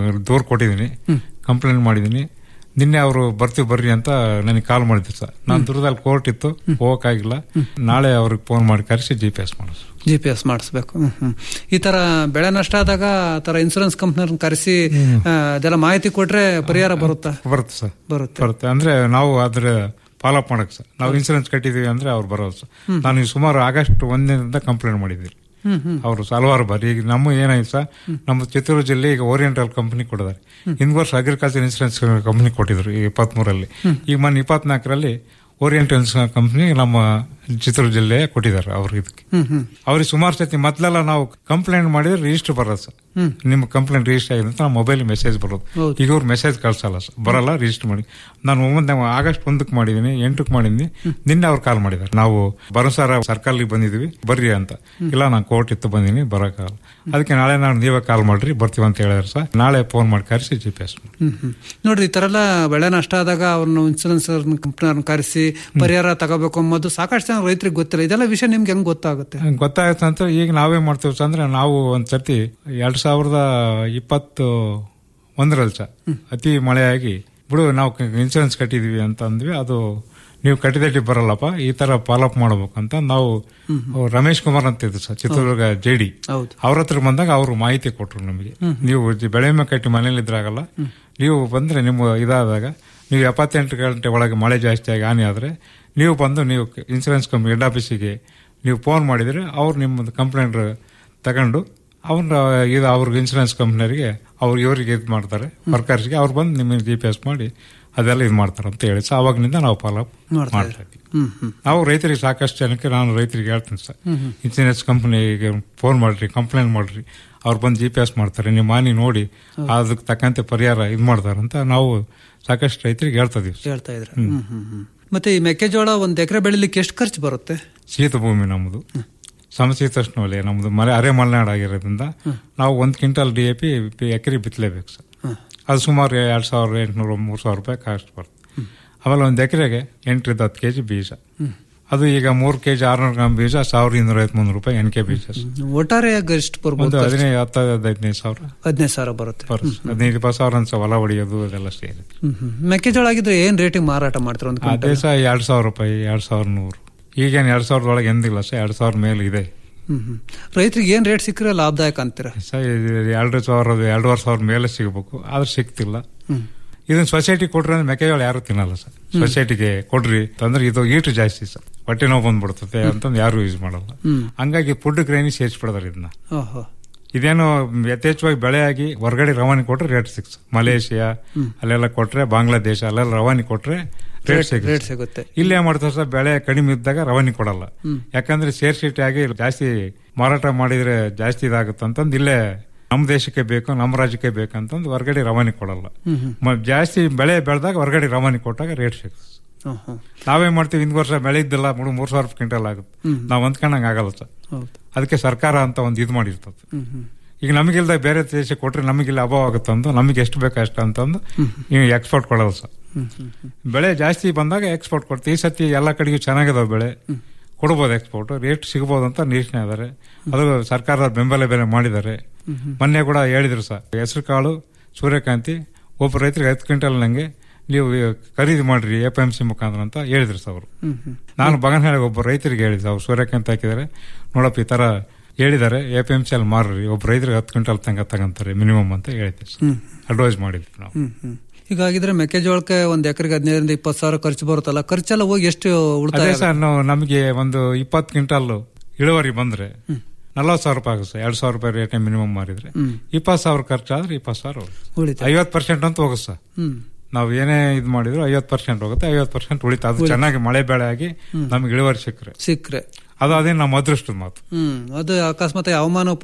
ದೂರ ಕೊಟ್ಟಿದ್ದೀನಿ ಕಂಪ್ಲೇಂಟ್ ಮಾಡಿದ್ದೀನಿ ನಿನ್ನೆ ಅವರು ಬರ್ತೀವಿ ಬರ್ರಿ ಅಂತ ನನಗೆ ಕಾಲ್ ಮಾಡಿದ್ರು ಸರ್ ನಾನು ದುರ್ಗದಲ್ಲಿ ಕೋರ್ಟ್ ಇತ್ತು ಹೋಗಕ್ಕಾಗಿಲ್ಲ ನಾಳೆ ಅವ್ರಿಗೆ ಫೋನ್ ಮಾಡಿ ಕರೆಸಿ ಜಿ ಪಿ ಎಸ್ ಮಾಡೋದು ಜಿ ಪಿ ಎಸ್ ಮಾಡಿಸ್ಬೇಕು ಹ್ಮ್, ಹ್ಮ್. ಈ ತರ ಬೆಳೆ ನಷ್ಟ ಆದಾಗ ಆ ತರ ಇನ್ಸೂರೆನ್ಸ್ ಕಂಪ್ನಿಯವ್ರನ್ನ ಕರೆಸಿ ಆ, ಅದೆಲ್ಲ ಮಾಹಿತಿ ಕೊಟ್ರೆ ಪರಿಹಾರ ಬರುತ್ತಾ ಬರುತ್ತೆ ಸರ್ ಬರುತ್ತೆ ಬರುತ್ತೆ ಅಂದ್ರೆ ನಾವು ಅದ್ರ ಫಾಲೋಅಪ್ ಮಾಡಕ್ ಸರ್ ನಾವು ಇನ್ಸೂರೆನ್ಸ್ ಕಟ್ಟಿದೀವಿ ಅಂದ್ರೆ ಅವ್ರು ಬರೋದು ಸರ್ ನಾನು ಈ ಸುಮಾರು ಆಗಸ್ಟ್ ಒಂದಿನದಿಂದ ಕಂಪ್ಲೇಂಟ್ ಮಾಡಿದ್ದೀನಿ ಹ್ಮ್ ಹ್ಮ್ ಅವರು ಹಲವಾರು ಬಾರಿ ಈಗ ನಮ್ಮ ಏನಾಯ್ತು ಸರ್ ನಮ್ಮ ಚಿತ್ತೂರು ಜಿಲ್ಲೆ ಈಗ ಓರಿಯೆಂಟಲ್ ಕಂಪನಿ ಕೊಡಿದ್ದಾರೆ ಹಿಂದ್ ವರ್ಷ ಅಗ್ರಿಕಲ್ಚರ್ ಇನ್ಸೂರೆನ್ಸ್ ಕಂಪನಿ ಕೊಟ್ಟಿದ್ರು ಈ ಇಪ್ಪತ್ಮೂರಲ್ಲಿ ಈಗ ಮೊನ್ನೆ ಇಪ್ಪತ್ನಾಲ್ಕರಲ್ಲಿ ಓರಿಯೆಂಟಲ್ ಇನ್ಸೂರೆನ್ಸ್ ಕಂಪನಿ ನಮ್ಮ ಚಿತ್ತೂರು ಜಿಲ್ಲೆ ಕೊಟ್ಟಿದ್ದಾರೆ ಅವ್ರಿಗೆ ಇದಕ್ಕೆ ಹ್ಮ್ ಹ್ಮ್ ಅವ್ರಿಗೆ ಸುಮಾರು ಸತಿ ಮೊದಲೆಲ್ಲ ನಾವು ಕಂಪ್ಲೇಂಟ್ ಮಾಡಿದ್ರೆ ರಿಜಿಸ್ಟರ್ ಬರೋದು ಸರ್ ಹ್ಮ್. ನಿಮ್ಮ ಕಂಪ್ಲೇಂಟ್ ರಿಜಿಸ್ಟರ್ ಆಗಿದೆ ಅಂತ ನಮ್ಮ ಮೊಬೈಲ್ ಮೆಸೇಜ್ ಬರೋದು ಹೌದು. ಈಗ ಅವ್ರು ಮೆಸೇಜ್ ಕಳ್ಸಲ್ಲ ಸರ್ ಬರಲ್ಲ ರಿಜಿಸ್ಟರ್ ಮಾಡಿ ನಾನು ಒಮ್ಮೆ ಆಗಸ್ಟ್ ಒಂದಕ್ಕೆ ಮಾಡಿದ್ದೀನಿ ಎಂಟಕ್ಕೆ ಮಾಡಿದ್ದೀನಿ ನಿನ್ನೆ ಅವ್ರು ಕಾಲ್ ಮಾಡಿದ್ದಾರೆ ನಾವು ಬರೋಸಾರ ಸರ್ಕಲ್ಗೆ ಬಂದಿದ್ವಿ ಬರ್ರಿ ಅಂತ ಇಲ್ಲ ನಾನು ಕೋರ್ಟ್ ಇತ್ತು ಬಂದೀನಿ ಬರೋಕ್ಕಾಗಲ್ಲ ಅದಕ್ಕೆ ನಾಳೆ ನಾನು ನೀವೇ ಕಾಲ್ ಮಾಡ್ರಿ ಬರ್ತೀವಿ ಅಂತ ಹೇಳಿದ್ರೆ ಸರ್ ನಾಳೆ ಫೋನ್ ಮಾಡಿ ಕರೆಸಿ ಜಿ ಪಿ ಎಸ್ ಹ್ಮ್ ಹ್ಮ್. ನೋಡ್ರಿ ಈ ತರ ಎಲ್ಲ ಬೆಳೆ ನಷ್ಟ ಆದಾಗ ಅವ್ರನ್ನ ಇನ್ಸೂರೆನ್ಸ್ ಕಂಪ್ನಿಯವ್ರನ್ನ ಕರೆಸಿ ಪರಿಹಾರ ತಗೋಬೇಕು ಅಂಬೋದು ಸಾಕಷ್ಟು ಜನ ರೈತರಿಗೆ ಗೊತ್ತಿಲ್ಲ ಇದೆಲ್ಲ ವಿಷಯ ನಿಮ್ಗೆ ಹೆಂಗ್ ಗೊತ್ತಾಗುತ್ತೆ ಗೊತ್ತಾಗುತ್ತೆ ಅಂತ ಈಗ ನಾವೇ ಮಾಡ್ತೀವಿ ಸರ್ ಅಂದ್ರೆ ನಾವು ಒಂದ್ ಸರ್ತಿ ಎರಡ್ ಸಾವಿರದ ಇಪ್ಪತ್ತು ಒಂದರಲ್ಲಿ ಸರ್ ಅತಿ ಮಳೆಯಾಗಿ ಬಿಡು ನಾವು ಇನ್ಸೂರೆನ್ಸ್ ಕಟ್ಟಿದೀವಿ ಅಂತ ಅಂದ್ವಿ ಅದು ನೀವು ಕಟ್ಟಿದಟ್ಟಿ ಬರಲ್ಲಪ್ಪ ಈ ತರ ಫಾಲೋಅಪ್ ಮಾಡ್ಬೇಕು ಅಂತ ನಾವು ರಮೇಶ್ ಕುಮಾರ್ ಅಂತ ಇದ್ರು ಸರ್ ಚಿತ್ರದುರ್ಗ ಜೆ ಡಿ ಹೌದು ಅವ್ರ ಹತ್ರ ಬಂದಾಗ ಅವರು ಮಾಹಿತಿ ಕೊಟ್ರು ನಮಗೆ ನೀವು ಜಿ- ಬೆಳೆ ವಿಮೆ ಕಟ್ಟಿ ಮನೇಲಿ ಇದ್ರಾಗಲ್ಲ ನೀವು ಬಂದ್ರೆ ನಿಮ್ಮ ಇದಾದಾಗ ನೀವು ಎಪ್ಪತ್ತೆಂಟು ಗಂಟೆ ಒಳಗೆ ಮಳೆ ಜಾಸ್ತಿ ಆಗಿ ಹಾನಿ ಆದ್ರೆ ನೀವು ಬಂದು ನೀವು ಇನ್ಸೂರೆನ್ಸ್ ಕಂಪ್ನಿ ಹೆಡ್ ಆಫೀಸಿಗೆ ನೀವು ಫೋನ್ ಮಾಡಿದ್ರೆ ಅವ್ರು ನಿಮ್ಮ ಕಂಪ್ಲೇಂಟ್ ತಗೊಂಡು ಅವ್ರ ಇದು ಅವ್ರಿಗೆ ಇನ್ಸೂರೆನ್ಸ್ ಕಂಪ್ನಿಯವರಿಗೆ ಅವ್ರು ಇವರಿಗೆ ಇದು ಮಾಡ್ತಾರೆ ವರ್ಕರ್ಸ್ಗೆ ಅವ್ರು ಬಂದು ನಿಮಗೆ ಜಿ ಪಿ ಎಸ್ ಮಾಡಿ ಅದೆಲ್ಲ ಇದು ಮಾಡ್ತಾರೆ ಅಂತ ಹೇಳಿ ಸೊ ಅವಾಗಿನಿಂದ ನಾವು ಫಾಲೋ ಮಾಡ್ತಾ ಮಾಡ್ತಾ ಇದ್ದೀವಿ ಹ್ಮ್ ಹ್ಮ್ ನಾವು ರೈತರಿಗೆ ಸಾಕಷ್ಟು ಜನಕ್ಕೆ ನಾನು ರೈತರಿಗೆ ಹೇಳ್ತೀನಿ ಸರ್ ಇನ್ಸೂರೆನ್ಸ್ ಕಂಪನಿಗೆ ಫೋನ್ ಮಾಡ್ರಿ ಕಂಪ್ಲೇಂಟ್ ಮಾಡ್ರಿ ಅವ್ರು ಬಂದು ಜಿ ಪಿ ಎಸ್ ಮಾಡ್ತಾರೆ ನಿಮ್ಮ ಹಾನಿ ನೋಡಿ ಅದಕ್ಕೆ ತಕ್ಕಂತೆ ಪರಿಹಾರ ಇದು ಮಾಡ್ತಾರೆ ಅಂತ ನಾವು ಸಾಕಷ್ಟು ರೈತರಿಗೆ ಹೇಳ್ತಾ ಇದೀವಿ ಸರ್. ಹೇಳ್ತಾ ಇದ್ರೆ ಹ್ಮ್ ಹ್ಮ್ ಹ್ಮ್. ಮತ್ತೆ ಈ ಮೆಕ್ಕೆಜೋಳ ಒಂದ್ ಎಕರೆ ಬೆಳಿಲಿಕ್ಕೆ ಎಷ್ಟು ಖರ್ಚು ಬರುತ್ತೆ ಶೀತ ಭೂಮಿ ನಮ್ಮದು ಸಮಶೀತೋಷ್ಣ ವಲಯ ನಮ್ಮದು ಮಲೆ ಅರೆ ಮಲೆನಾಡು ಆಗಿರೋದ್ರಿಂದ ನಾವು ಒಂದು quintal D A P acre ಬಿತ್ತಲೇಬೇಕು ಸರ್ ಅದು ಸುಮಾರು ಎರಡು ಸಾವಿರ ಎಂಟುನೂರು ಮೂರು ಸಾವಿರ ರೂಪಾಯಿ ಕಾಸ್ಟ್ ಬರುತ್ತೆ ಆಮೇಲೆ ಒಂದು ಎಕರೆಗೆ ಎಂಟರಿಂದ ಹತ್ತು ಕೆಜಿ ಬೀಜ ಅದು ಈಗ ಮೂರು ಕೆಜಿ ಆರ್ನೂರು ಗ್ರಾಮ್ ಬೀಜ ಸಾವಿರದ ಇನ್ನೂರ ಐವತ್ಮೂರು ರೂಪಾಯಿ ಎನ್ ಕೆ ಬೀಜ ಸರ್. ಒಟ್ಟಾರೆಯಾಗಿ ಎಷ್ಟು ಒಂದು ಬರ್ಬೋದು ಹದಿನೈದು ಹತ್ತು ಹದಿನೈದು ಸಾವಿರ ಹದಿನೈದು ಸಾವಿರ ಬರುತ್ತೆ ಬರುತ್ತೆ. ಹದಿನೈದು ಇಪ್ಪತ್ತು ಸಾವಿರ ಅನ್ಸ ಹೊಲ ಹೊಡೆಯೋದು ಅದೆಲ್ಲ ಸೇರಿ ಹ್ಮ್ ಹ್ಮ್. ಮೆಕ್ಕೆಜೋಳ ಆಗಿದ್ರೆ ಏನ್ ರೇಟಿಗೆ ಮಾರಾಟ ಮಾಡ್ತಾರೆ ಒಂದು ಅದೇ ಕ್ವಿಂಟಲ್ ಸಹ ಎರಡು ಸಾವಿರ ರೂಪಾಯಿ ಎರಡು ಸಾವಿರ ನೂರು ಈಗೇನು ಎರಡು ಸಾವಿರದ ಒಳಗೆ ಎಂದಿಲ್ಲ ಸರ್ ಎರಡು ಸಾವಿರ ಮೇಲೆ ಇದೆ ಹ್ಮ್ ಹ್ಮ್. ರೈತರಿಗೆ ಏನ್ ರೇಟ್ ಸಿಕ್ಕರೆ ಲಾಭದಾಯಕ ಅಂತೀರಾ ಸರ್ ಇದು ಎರಡು ಸಾವಿರದ ಎರಡೂವರೆ ಸಾವಿರ ಮೇಲೆ ಸಿಗಬೇಕು ಆದ್ರೆ ಸಿಗ್ತಿಲ್ಲ ಹ್ಮ್. ಇದನ್ನ ಸೊಸೈಟಿ ಕೊಟ್ರೆ ಅಂದ್ರೆ ಮೆಕ್ಕೆಜೋಳ ಯಾರು ತಿನ್ನಲ್ಲ ಸರ್ ಸೊಸೈಟಿಗೆ ಕೊಡ್ರಿ ಅಂದ್ರೆ ಇದು ಈಟು ಜಾಸ್ತಿ ಸರ್ ಹೊಟ್ಟೆ ನೋವು ಬಂದ್ಬಿಡ್ತದೆ ಅಂತಂದು ಯಾರು ಯೂಸ್ ಮಾಡಲ್ಲ ಹ್ಮ್. ಹಂಗಾಗಿ ಫುಡ್ ಗ್ರೈನಿ ಸೇರಿಸ್ಬಿಡ್ತಾರೆ ಇದನ್ನ ಓಹೋ ಇದೇನು ಯಥೇಚ್ಛವಾಗಿ ಬೆಳೆಯಾಗಿ ಹೊರಗಡೆ ರವಾನೆ ಕೊಟ್ರೆ ರೇಟ್ ಸಿಕ್ಸ್ ಮಲೇಷಿಯಾ ಅಲ್ಲೆಲ್ಲ ಕೊಟ್ರೆ ಬಾಂಗ್ಲಾದೇಶ ಅಲ್ಲೆಲ್ಲ ರವಾನೆ ಕೊಟ್ರೆ ರೇಟ್ ರೇಟ್ ಸಿಗುತ್ತೆ ಸಿಗುತ್ತೆ ಇಲ್ಲೇ ಮಾಡ್ತಾರೆ ಸರ್ ಬೆಳೆ ಕಡಿಮೆ ಇದ್ದಾಗ ರವಾನೆ ಕೊಡಲ್ಲ ಯಾಕಂದ್ರೆ ಸೇರ್ಸಿಟಿ ಆಗಿ ಜಾಸ್ತಿ ಮಾರಾಟ ಮಾಡಿದ್ರೆ ಜಾಸ್ತಿ ಇದಾಗುತ್ತೆ ಅಂತಂದು ಇಲ್ಲೇ ನಮ್ಮ ದೇಶಕ್ಕೆ ಬೇಕು ನಮ್ಮ ರಾಜ್ಯಕ್ಕೆ ಬೇಕಂತಂದು ಹೊರಗಡೆ ರವಾನೆ ಕೊಡಲ್ಲ ಮ- ಜಾಸ್ತಿ ಬೆಳೆ ಬೆಳೆದಾಗ ಹೊರಗಡೆ ರವಾನೆ ಕೊಟ್ಟಾಗ ರೇಟ್ ಸಿಗುತ್ತೆ ಹ್ಮ್, ಹ್ಮ್. ನಾವೇ ಮಾಡ್ತೀವಿ ಹಿಂದ್ ವರ್ಷ ಬೆಳೆ ಇದ್ದಿಲ್ಲ ಮೂರು ಮೂರ್ ಸಾವಿರ ಕ್ವಿಂಟಲ್ ಆಗುತ್ತೆ ನಾವ್ ಅಂದ್ಕೊಂಡಂಗೆ ಆಗಲ್ಲ ಸರ್ ಹೌದು ಅದಕ್ಕೆ ಸರ್ಕಾರ ಅಂತ ಒಂದು ಇದು ಮಾಡಿರ್ತದೆ ಹ್ಮ್ ಹ್ಮ್ ಈಗ ನಮಗಿಲ್ದ ಬೇರೆ ದೇಶಕ್ಕೆ ಕೊಟ್ರೆ ನಮಗಿಲ್ಲ ಅಭಾವ ಆಗುತ್ತಂದು ನಮಗೆ ಎಷ್ಟು ಬೇಕು ಅಷ್ಟು ಅಂತಂದು ನೀವು ಎಕ್ಸ್ಪೋರ್ಟ್ ಕೊಡಲ್ಲ ಸರ್ ಹ್ಮ್ ಹ್ಮ್ ಹ್ಮ್. ಬೆಳೆ ಜಾಸ್ತಿ ಬಂದಾಗ ಎಕ್ಸ್ಪೋರ್ಟ್ ಕೊಡ್ತೀವಿ ಈ ಸತಿ ಎಲ್ಲ ಕಡೆಗೂ ಚೆನ್ನಾಗಿದಾವೆ ಬೆಳೆ ಕೊಡ್ಬೋದು ಎಕ್ಸ್ಪೋರ್ಟ್ ರೇಟ್ ಸಿಗಬಹುದು ಅಂತ ನಿರೀಕ್ಷಣೆ ಇದಾರೆ ಅದು ಸರ್ಕಾರ ಬೆಂಬಲ ಬೆಲೆ ಮಾಡಿದ್ದಾರೆ ಮೊನ್ನೆ ಕೂಡ ಹೇಳಿದ್ರು ಸರ್ ಹೆಸರು ಕಾಳು ಸೂರ್ಯಕಾಂತಿ ಒಬ್ಬ ರೈತರಿಗೆ ಹತ್ತು ಕ್ವಿಂಟಲ್ ನಂಗೆ ನೀವು ಖರೀದಿ ಮಾಡ್ರಿ ಎ ಪಿ ಎಂ ಸಿ ಮುಖಾಂತರ ಅಂತ ಹೇಳಿದ್ರು ಸರ್ ಅವರು ಹ್ಮ್ ಹ್ಮ್. ನಾನು ಬಗನಹಳ್ಳಿ ಒಬ್ಬ ರೈತರಿಗೆ ಹೇಳಿದ್ದೆ ಅವ್ರು ಸೂರ್ಯಕಾಂತಿ ಹಾಕಿದ್ದಾರೆ ನೋಡಪ್ಪ ಈ ತರ ಹೇಳಿದ್ದಾರೆ ಎ ಪಿ ಎಂ ಸಿ ಅಲ್ಲಿ ಮಾರ್ರಿ ಒಬ್ಬ ರೈತರಿಗೆ ಹತ್ತು ಕ್ವಿಂಟಲ್ ತಂಗ ತಗಂತಾರೆ ಮಿನಿಮಮ್ ಅಂತ ಹೇಳಿದ್ದೆ ಸರ್ ಹ್ಮ್. ಅಡ್ವೈಸ್ ಮಾಡಿದ್ವಿ ನಾವು ಹ್ಮ್ ಹ್ಮ್. ಹೀಗಾಗಿದ್ರೆ ಮೆಕ್ಕೆಜೋಳಕ್ಕೆ ಒಂದ್ ಎಕರೆಗೆ ಹದಿನೈದರಿಂದ ಇಪ್ಪತ್ತು ಸಾವಿರ ಖರ್ಚು ಬರುತ್ತಲ್ಲ ಖರ್ಚೆಲ್ಲ ಹೋಗಿ ಎಷ್ಟು ಉಳಿತಾಯ ಅದೇ ಸರ್ ನಾವು ನಮಗೆ ಒಂದು ಇಪ್ಪತ್ತು ಕ್ವಿಂಟಲ್ ಇಳುವರಿ ಬಂದ್ರೆ ನಲವತ್ತು ಸಾವಿರ ರೂಪಾಯಿ ಆಗುತ್ತೆ ಸರ್ ಎರಡು ಸಾವಿರ ರೂಪಾಯಿ ರೇಟ್ ಮಿನಿಮಮ್ ಮಾರಿದ್ರೆ ಹ್ಮ್. ಇಪ್ಪತ್ತು ಸಾವಿರ ಖರ್ಚಾದ್ರೆ ಇಪ್ಪತ್ತು ಸಾವಿರ ಹೋಗುತ್ತೆ. ಉಳಿತಾಯ ಐವತ್ತು ಪರ್ಸೆಂಟ್ ಅಂತ ಹೋಗುತ್ತೆ ಸರ್ ಹ್ಮ್ ನಾವು ಏನೇ ಇದು ಮಾಡಿದ್ರು ಐವತ್ತು ಪರ್ಸೆಂಟ್ ಹೋಗುತ್ತೆ ಐವತ್ತು ಪರ್ಸೆಂಟ್ ಉಳಿತಾ ಅದು ಚೆನ್ನಾಗಿ ಮಳೆ ಬೆಳೆ ಆಗಿ ನಮ್ಗೆ ಇಳುವರಿ ಸಿಕ್ಕರೆ ಸಿಕ್ರೆ ಅದು ಅದೇ ನಮ್ಮ ಅದೃಷ್ಟದ ಮಾತು ಹ್ಮ್ ಅದು ಅಕಸ್ಮಾತ್ ಹವಾಮಾನ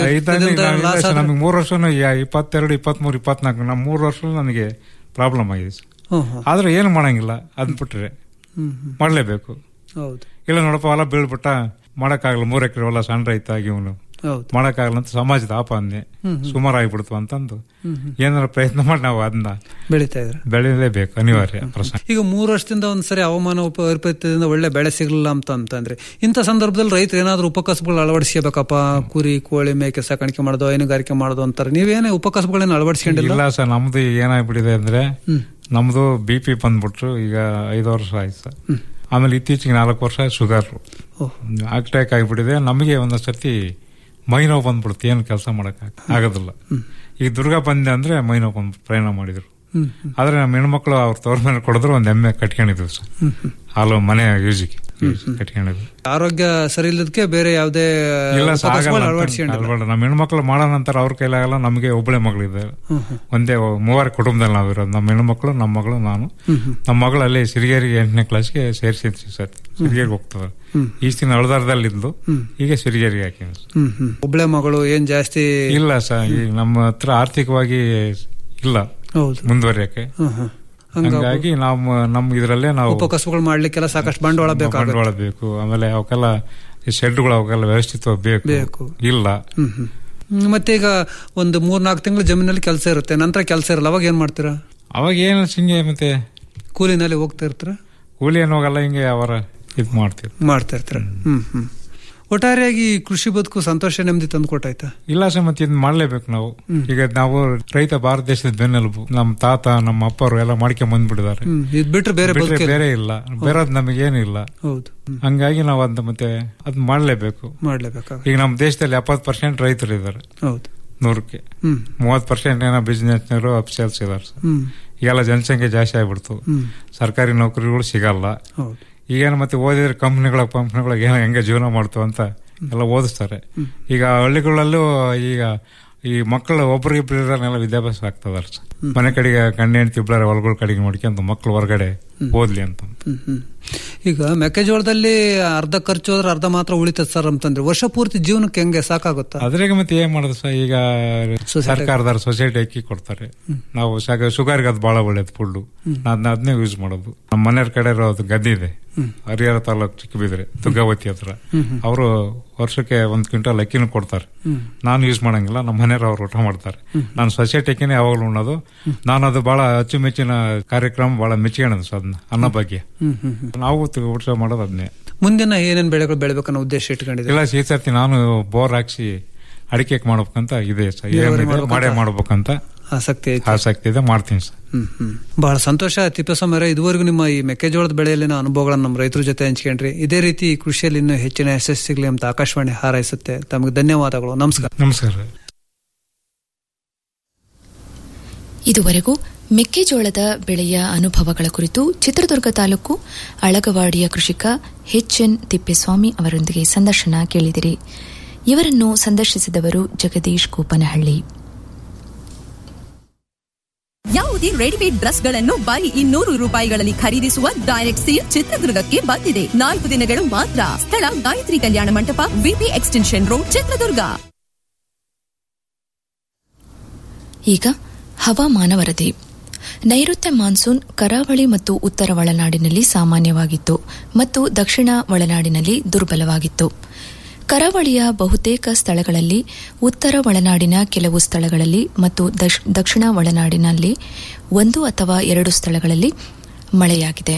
ಇದಾಗಿ ನಮಗೆ ಮೂರು ವರ್ಷ ಇಪ್ಪತ್ತೆರಡು ಇಪ್ಪತ್ಮೂರು ಇಪ್ಪತ್ನಾಲ್ಕು ನಮ್ಮ ಮೂರು ವರ್ಷ ನನಗೆ ಪ್ರಾಬ್ಲಮ್ ಆಗಿದೆ ಸರ್ ಆದ್ರೆ ಏನು ಮಾಡಂಗಿಲ್ಲ ಅದ್ ಬಿಟ್ರೆ ಹ್ಮ್ ಹ್ಮ್. ಮಾಡಲೇಬೇಕು ಹೌದು ಇಲ್ಲ ನೋಡಪ್ಪ ಹೊಲ ಬೀಳ್ಬಿಟ್ಟ ಮಾಡಕ್ಕಾಗಲ್ಲ ಮೂರ್ ಎಕರೆ ಹೊಲ ಸಣ್ಣ ರೈತ ಆಗಿ ಇವನು ಹೌದು. ಮಾಡಕ್ಕಾಗಲ್ಲ ಅಂತ ಸಮಾಜದ ಆಪಾದನೆ ಹ್ಮ್, ಹ್ಮ್. ಸುಮಾರು ಆಗ್ಬಿಡ್ತು ಅಂತಂದು ಹ್ಮ್, ಹ್ಮ್. ಏನಾರ ಪ್ರಯತ್ನ ಮಾಡಿ ನಾವು ಅದನ್ನ ಬೆಳೀತಾ ಇದ್ರೆ ಬೆಳೆಯಲೇಬೇಕು ಅನಿವಾರ್ಯ ಪ್ರಶ್ನೆ ಈಗ ಮೂರು ವರ್ಷದಿಂದ ಒಂದ್ಸರಿ ಹವಾಮಾನ ಉಪ ವೈಪರೀತ್ಯದಿಂದ ಒಳ್ಳೆ ಬೆಳೆ ಸಿಗಲಿಲ್ಲ ಅಂತ ಅಂತಂದ್ರೆ ಇಂಥ ಸಂದರ್ಭದಲ್ಲಿ ರೈತರು ಏನಾದ್ರು ಉಪಕಸಬುಗಳು ಅಳವಡಿಸ್ಕೋಬೇಕಪ್ಪ ಕುರಿ ಕೋಳಿ ಮೇಕೆ ಸಾಕಾಣಿಕೆ ಮಾಡೋದು ಹೈನುಗಾರಿಕೆ ಮಾಡೋದು ಅಂತಾರೆ ನೀವೇನೇ ಉಪಕಸಬುಗಳನ್ನ ಅಳವಡಿಸ್ಕೊಂಡಿಲ್ಲ ಇಲ್ಲ ಸರ್ ನಮ್ದು ಈಗ ಏನಾಗ್ಬಿಟ್ಟಿದೆ ಅಂದ್ರೆ ಹ್ಮ್. ನಮ್ದು ಬಿ ಪಿ ಬಂದ್ಬಿಟ್ರು ಈಗ ಐದು ವರ್ಷ ಆಯ್ತು ಸರ್ ಆಮೇಲೆ ಇತ್ತೀಚೆಗೆ ನಾಲ್ಕು ವರ್ಷ ಶುಗರ್ ಓಹ್. ಅಟ್ಯಾಕ್ ಆಗಿಬಿಟ್ಟಿದೆ ನಮಗೆ ಒಂದೊಂದ್ ಸರ್ತಿ ಮೈ ನೋವು ಬಂದ್ಬಿಡುತ್ತೆ ಏನು ಕೆಲಸ ಮಾಡಕ್ ಆಗೋದಿಲ್ಲ ಈಗ ದುರ್ಗಾ ಬಂದೆ ಅಂದ್ರೆ ಮೈ ನೋವು ಬಂದ್ಬಿಟ್ಟು ಪ್ರಯಾಣ ಮಾಡಿದ್ರು ಹ್ಮ್, ಆದ್ರೆ ನಮ್ಮ ಹೆಣ್ಮಕ್ಳು ಅವ್ರ ತವ್ರ ಮೇಲೆ ಕೊಡಿದ್ರು ಒಂದ್ ಎಮ್ಮೆ ಕಟ್ಕೊಂಡಿದ್ವಿ ಸರ್ ಹ್ಮ್, ಹ್ಮ್. ಹಾಲು ಮನೆ ಯೂಸಿಗೆ ಕಟ್ಕೊಂಡಿದ್ವಿ ಆರೋಗ್ಯ ಸರಿ ಇಲ್ಲದಕ್ಕೆ ಬೇರೆ ಯಾವುದೇ ಇಲ್ಲ ಸರ್, ಉಪಕಸಬುಗಳು ಆಗಲ್ಲ ಅಂತ ಅಳವಡಿಸ್ಕೊಂಡಿಲ್ಲ ಅಲ್ಬೇಡ. ನಮ್ಮ ಹೆಣ್ಮಕ್ಳು ಮಾಡೋ ನಂತರ ಅವ್ರ ಕೈಲಾಗಲ್ಲ ನಮಗೆ ಒಬ್ಬಳೆ ಮಗಳಿದ್ದಾರೆ ಹ್ಮ್, ಹ್ಮ್. ಒಂದೇ ಮೂವರ ಕುಟುಂಬದಲ್ಲಿ ನಾವಿರೋದು ನಮ್ಮ ಹೆಣ್ಮಕ್ಳು ನಮ್ಮ ಮಗಳು ನಾನು ಹ್ಮ್, ಹ್ಮ್. ನಮ್ಮ ಮಗಳು ಅಲ್ಲಿ ಸಿರಿಗೇರಿಗೆ ಎಂಟನೇ ಕ್ಲಾಸ್ಗೆ ಸೇರಿಸಿದ್ವಿ ಸರ್ ಸಿರಿಗೇರಿಗೆ ಹೋಗ್ತದೆ ಹ್ಮ್. ಈ ದಿನ ಅಳದಾರದಲ್ಲಿ ಇದ್ದು ಹ್ಮ್. ಈಗ ಸಿರಿಗೇರಿಗೆ ಹಾಕಿವಿ ಹ್ಮ್ ಹ್ಮ್ ಒಬ್ಳೆ ಮಗಳು ಏನ್ ಜಾಸ್ತಿ ಇಲ್ಲ ಸರ್ ಈ ನಮ್ಮ ಹತ್ರ ಆರ್ಥಿಕವಾಗಿ ಇಲ್ಲ ಹೌದು ಮುಂದುವರಿಯಕ್ಕೆ ಹ್ಮ್, ಹ್ಮ್. ಹಂಗಾಗಿ ಹಂಗಾಗಿ ನಾವು ನಮ್ಮ ಇದರಲ್ಲೇ ನಾವು ಉಪಕಸಬುಗಳು ಮಾಡ್ಲಿಕ್ಕೆಲ್ಲ ಸಾಕಷ್ಟು ಬಂಡವಾಳ ಬೇಕಾಗುತ್ತೆ ಬಂಡವಾಳ ಬೇಕು ಆಮೇಲೆ ಅವಕ್ಕೆಲ್ಲ ಶೆಡ್ಗಳು ಅವಕ್ಕೆಲ್ಲ ವ್ಯವಸ್ಥಿತವಾಗಿ ಬೇಕು ಬೇಕು. ಇಲ್ಲ ಹ್ಮ್ ಹ್ಮ್. ಹ್ಮ್, ಮತ್ತೆ ಈಗ ಒಂದು ಮೂರ್ ನಾಲ್ಕು ತಿಂಗಳು ಜಮೀನಲ್ಲಿ ಕೆಲಸ ಇರುತ್ತೆ ನಂತರ ಕೆಲಸ ಇರಲ್ಲ ಅವಾಗ ಏನ್ ಮಾಡ್ತೀರಾ ಅವಾಗ ಏನು ಹಿಂಗೆ ಮತ್ತೆ ಕೂಲಿನಲ್ಲಿ ಹೋಗ್ತಾ ಇರ್ತೀರಾ ಕೂಲಿ ಏನು ಹೋಗಲ್ಲ ಹಿಂಗೆ ಅವರ ಇದು ಮಾಡ್ತೀವಿ ಮಾಡ್ತಾ ಇರ್ತೀರ ಹ್ಮ್ ಹ್ಮ್ ಒಟ್ಟಾರೆಯಾಗಿ ಈ ಕೃಷಿ ಬದುಕು ಸಂತೋಷ ನೆಮ್ಮದಿ ತಂದು ಕೊಟ್ಟಾಯ್ತಾ ಇಲ್ಲ ಸರ್ ಮತ್ತೆ ಇದನ್ನ ಮಾಡ್ಲೇಬೇಕು ನಾವು ಈಗ ನಾವು ರೈತ ಭಾರತ ದೇಶದ ಬೆನ್ನೆಲುಬು ನಮ್ಮ ತಾತ ನಮ್ಮ ಅಪ್ಪರು ಎಲ್ಲ ಮಾಡ್ಕೊಂಡ್ ಬಂದ್ಬಿಟ್ಟಿದ್ದಾರೆ ಹ್ಮ್ ಇದ್ ಬಿಟ್ರೆ ಬೇರೆ ಬಿಟ್ರೆ ಬದುಕಿಲ್ಲ. ಬೇರೆ ಇಲ್ಲ ಬೇರೆದ್ ನಮಗೇನು ಇಲ್ಲ ಹೌದು ಹ್ಮ್. ಹಂಗಾಗಿ ನಾವು ಅದ್ ಮತ್ತೆ ಅದ್ ಮಾಡ್ಲೇಬೇಕು ಮಾಡ್ಲೇಬೇಕಾಗ ಈಗ ನಮ್ಮ ದೇಶದಲ್ಲಿ ಎಪ್ಪತ್ತು ಪರ್ಸೆಂಟ್ ರೈತರು ಇದ್ದಾರೆ ಹೌದು ನೂರಕ್ಕೆ ಹ್ಮ್ ಮೂವತ್ತು ಪರ್ಸೆಂಟ್ ಏನೋ ಬಿಸ್ನೆಸ್ನವರು ಅಫ್ಸೇಲ್ಸ್ ಇದಾರೆ ಸರ್ ಹ್ಮ್ ಈಗೆಲ್ಲ ಜನಸಂಖ್ಯೆ ಜಾಸ್ತಿ ಆಗ್ಬಿಡ್ತು ಹ್ಮ್ ಸರ್ಕಾರಿ ನೌಕರಿಗಳು ಸಿಗಲ್ಲ ಹೌದು ಈಗೇನು ಮತ್ತೆ ಓದಿದ್ರೆ ಕಂಪ್ನಿಗಳ ಕಂಪ್ನಿಗಳಿಗೆ ಏನೋ ಹೆಂಗೆ ಜೀವನ ಮಾಡ್ತು ಅಂತ ಎಲ್ಲ ಓದಿಸ್ತಾರೆ ಈಗ ಹಳ್ಳಿಗಳಲ್ಲೂ ಈಗ ಈ ಮಕ್ಕಳು ಒಬ್ರಿಗಿಬ್ಬರನ್ನೆಲ್ಲ ವಿದ್ಯಾಭ್ಯಾಸ ಆಗ್ತದಾರ ಮನೆ ಕಡೆಗೆ ಗಂಡ ಹೆಂಡತಿ ಇಬ್ಬರ ಹೊಲಗಳ ಕಡೆಗೆ ನೋಡ್ಕೊಂತ ಮಕ್ಕಳು ಹೊರಗಡೆ ಓದ್ಲಿ ಅಂತ ಹ್ಮ್ ಹ್ಮ್ ಈಗ ಮೆಕ್ಕೆಜೋಳದಲ್ಲಿ ಅರ್ಧ ಖರ್ಚು ಹೋದ್ರೆ ಅರ್ಧ ಮಾತ್ರ ಉಳಿತದ ಸರ್ ಅಂತಂದ್ರೆ ವರ್ಷ ಪೂರ್ತಿ ಜೀವನಕ್ಕೆ ಹೆಂಗೆ ಸಾಕಾಗುತ್ತಾ ಅದ್ರಾಗ ಮತ್ತೆ ಏನ್ ಮಾಡೋದು ಸರ್ ಈಗ ಸರ್ಕಾರದವ್ರು ಸೊಸೈಟಿ ಅಕ್ಕಿ ಕೊಡ್ತಾರೆ ನಾವು ಶುಗರ್ಗೆ ಅದು ಬಹಳ ಒಳ್ಳೇದು ಫುಲ್ಲು ನಾನು ಅದನ್ನೇ ಯೂಸ್ ಮಾಡೋದು ನಮ್ಮ ಮನೆಯವ್ರ ಕಡೆ ಇರೋದು ಗದ್ದೆ ಇದೆ ಹರಿಹರ ತಾಲೂಕು ಚಿಕ್ಕಬಿದ್ರೆ ದುಗ್ಗಾವತಿ ಹತ್ರ ಅವರು ವರ್ಷಕ್ಕೆ ಒಂದ್ ಕ್ವಿಂಟಲ್ ಅಕ್ಕಿನೂ ಕೊಡ್ತಾರೆ ನಾನು ಯೂಸ್ ಮಾಡಂಗಿಲ್ಲ ನಮ್ಮ ಮನೆಯವ್ರು ಅವ್ರು ಊಟ ಮಾಡ್ತಾರೆ ನಾನು ಸೊಸೈಟಿ ಅಕ್ಕಿನೇ ಯಾವಾಗಲೂ ಉಣ್ಣೋದು ನಾನು ಅದು ಬಹಳ ಅಚ್ಚುಮೆಚ್ಚಿನ ಕಾರ್ಯಕ್ರಮ ಬಹಳ ಮೆಚ್ಚಿಕೊಳ್ಳೋದು ಸರ್ ಅದನ್ನ ಅನ್ನ ಬಗ್ಗೆ ಹ್ಮ್ ಹ್ಮ್ ಹ್ಮ್. ನಾವು ತ- ಊಟ ಮಾಡೋದು ಅದನ್ನೇ ಮುಂದಿನ ಏನೇನ್ ಬೆಳೆಗಳು ಬೆಳಿಬೇಕನ್ನೋ ಉದ್ದೇಶ ಇಟ್ಕೊಂಡಿದ್ದೀರಾ ಇಲ್ಲ ಈ ಸರ್ತಿ ನಾನು ಬೋರ್ ಹಾಕ್ಸಿ ಅಡಿಕೆ ಮಾಡ್ಬೇಕಂತ ಇದೆ ಸರ್ ನೀರಾವರಿ ಏನಿದೆ ಮಾಡ್ಬೇಕಂತ? ಮಾಡೇ ಮಾಡ್ಬೇಕಂತ ಆಸಕ್ತಿ ಐತೆ ಆಸಕ್ತಿ ಇದೆ ಮಾಡ್ತೀನಿ ಸರ್ ಹ್ಮ್ ಹ್ಮ್ ಬಹಳ ಸಂತೋಷ ತಿಪ್ಪೇಸ್ವಾಮಿ ಇದುವರೆಗೂ ನಿಮ್ಮ ಈ ಮೆಕ್ಕೆಜೋಳದ ಬೆಳೆಯಲ್ಲಿನ ಅನುಭವಗಳನ್ನು ನಮ್ಮ ರೈತರ ಜೊತೆ ಹಂಚ್ಕೊಂಡ್ರಿ ಇದೇ ರೀತಿ ಈ ಕೃಷಿಯಲ್ಲಿ ಇನ್ನೂ ಹೆಚ್ಚಿನ ಯಶಸ್ಸು ಸಿಗಲಿ ಅಂತ ಆಕಾಶವಾಣಿ ಹಾರೈಸುತ್ತೆ ತಮಗೆ ಧನ್ಯವಾದಗಳು ನಮಸ್ಕಾರ ನಮಸ್ಕಾರ ಇದುವರೆಗೂ ಮೆಕ್ಕೆಜೋಳದ ಬೆಳೆಯ ಅನುಭವಗಳ ಕುರಿತು ಚಿತ್ರದುರ್ಗ ತಾಲೂಕು ಅಳಗವಾಡಿಯ ಕೃಷಿಕ ಎಚ್ ಎನ್ ತಿಪ್ಪೇಸ್ವಾಮಿ ಅವರೊಂದಿಗೆ ಸಂದರ್ಶನ ಕೇಳಿದಿರಿ ಇವರನ್ನು ಸಂದರ್ಶಿಸಿದವರು ಜಗದೀಶ್ ಕೋಪನಹಳ್ಳಿ ಯಾವುದೇ ರೆಡಿಮೇಡ್ ಡ್ರೆಸ್ಗಳನ್ನು ಬರೀ ಇನ್ನೂರು ರೂಪಾಯಿಗಳಲ್ಲಿ ಖರೀದಿಸುವ ಡೈರೆಕ್ಟ್ ಸೇಲ್ ಚಿತ್ರದುರ್ಗಕ್ಕೆ ಬಂದಿದೆ ನಾಲ್ಕು ದಿನಗಳು ಮಾತ್ರ ಸ್ಥಳ ಗಾಯತ್ರಿ ಕಲ್ಯಾಣ ಮಂಟಪ ವಿಪಿ ಎಕ್ಸ್ಟೆನ್ಷನ್ ರೋಡ್ ಚಿತ್ರದುರ್ಗ ಈಗ ಹವಾಮಾನ ವರದಿ ನೈಋತ್ಯ ಮಾನ್ಸೂನ್ ಕರಾವಳಿ ಮತ್ತು ಉತ್ತರ ಒಳನಾಡಿನಲ್ಲಿ ಸಾಮಾನ್ಯವಾಗಿತ್ತು ಮತ್ತು ದಕ್ಷಿಣ ಒಳನಾಡಿನಲ್ಲಿ ದುರ್ಬಲವಾಗಿತ್ತು ಕರಾವಳಿಯ ಬಹುತೇಕ ಸ್ಥಳಗಳಲ್ಲಿ ಉತ್ತರ ಒಳನಾಡಿನ ಕೆಲವು ಸ್ಥಳಗಳಲ್ಲಿ ಮತ್ತು ದಕ್ಷ- ದಕ್ಷಿಣ ಒಳನಾಡಿನಲ್ಲಿ ಒಂದು ಅಥವಾ ಎರಡು ಸ್ಥಳಗಳಲ್ಲಿ ಮಳೆಯಾಗಿದೆ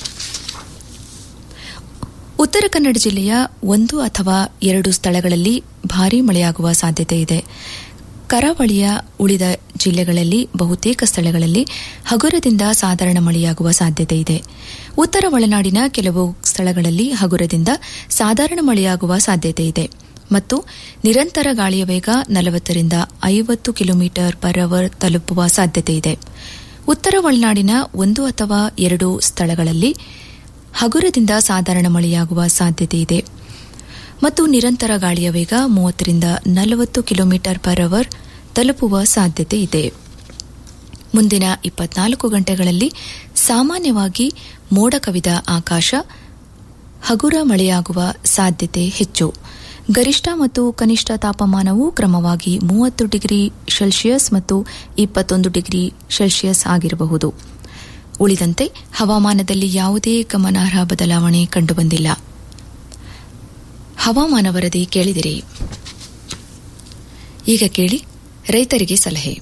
ಉತ್ತರ ಕನ್ನಡ ಜಿಲ್ಲೆಯ ಒಂದು ಅಥವಾ ಎರಡು ಸ್ಥಳಗಳಲ್ಲಿ ಭಾರೀ ಮಳೆಯಾಗುವ ಸಾಧ್ಯತೆ ಇದೆ ಕರಾವಳಿಯ ಉಳಿದ ಜಿಲ್ಲೆಗಳಲ್ಲಿ ಬಹುತೇಕ ಸ್ಥಳಗಳಲ್ಲಿ ಹಗುರದಿಂದ ಸಾಧಾರಣ ಮಳೆಯಾಗುವ ಸಾಧ್ಯತೆ ಇದೆ ಉತ್ತರ ಒಳನಾಡಿನ ಕೆಲವು ಸ್ಥಳಗಳಲ್ಲಿ ಹಗುರದಿಂದ ಸಾಧಾರಣ ಮಳೆಯಾಗುವ ಸಾಧ್ಯತೆ ಇದೆ ಮತ್ತು ನಿರಂತರ ಗಾಳಿಯ ವೇಗ ನಲವತ್ತರಿಂದ ಐವತ್ತು ಕಿಲೋಮೀಟರ್ ಪರ್ ಅವರ್ ತಲುಪುವ ಸಾಧ್ಯತೆ ಇದೆ ಉತ್ತರ ಒಳನಾಡಿನ ಒಂದು ಅಥವಾ ಎರಡು ಸ್ಥಳಗಳಲ್ಲಿ ಹಗುರದಿಂದ ಸಾಧಾರಣ ಮಳೆಯಾಗುವ ಸಾಧ್ಯತೆ ಇದೆ ಮತ್ತು ನಿರಂತರ ಗಾಳಿಯ ವೇಗ ಮೂವತ್ತರಿಂದ ನಲವತ್ತು ಕಿಲೋಮೀಟರ್ ಪರ್ ಅವರ್ ತಲುಪುವ ಸಾಧ್ಯತೆ ಇದೆ ಮುಂದಿನ ಇಪ್ಪತ್ನಾಲ್ಕು ಗಂಟೆಗಳಲ್ಲಿ ಸಾಮಾನ್ಯವಾಗಿ ಮೋಡ ಕವಿದ ಆಕಾಶ ಹಗುರ ಮಳೆಯಾಗುವ ಸಾಧ್ಯತೆ ಹೆಚ್ಚು ಗರಿಷ್ಠ ಮತ್ತು ಕನಿಷ್ಠ ತಾಪಮಾನವು ಕ್ರಮವಾಗಿ ಮೂವತ್ತು ಡಿಗ್ರಿ ಸೆಲ್ಸಿಯಸ್ ಮತ್ತು ಇಪ್ಪತ್ತೊಂದು ಡಿಗ್ರಿ ಸೆಲ್ಸಿಯಸ್ ಆಗಿರಬಹುದು ಉಳಿದಂತೆ ಹವಾಮಾನದಲ್ಲಿ ಯಾವುದೇ ಗಮನಾರ್ಹ ಬದಲಾವಣೆ ಕಂಡುಬಂದಿಲ್ಲ ಹವಾಮಾನ ವರದಿ ಕೇಳಿದಿರಿ ಈಗ ಕೇಳಿ ರೈತರಿಗೆ ಸಲಹೆ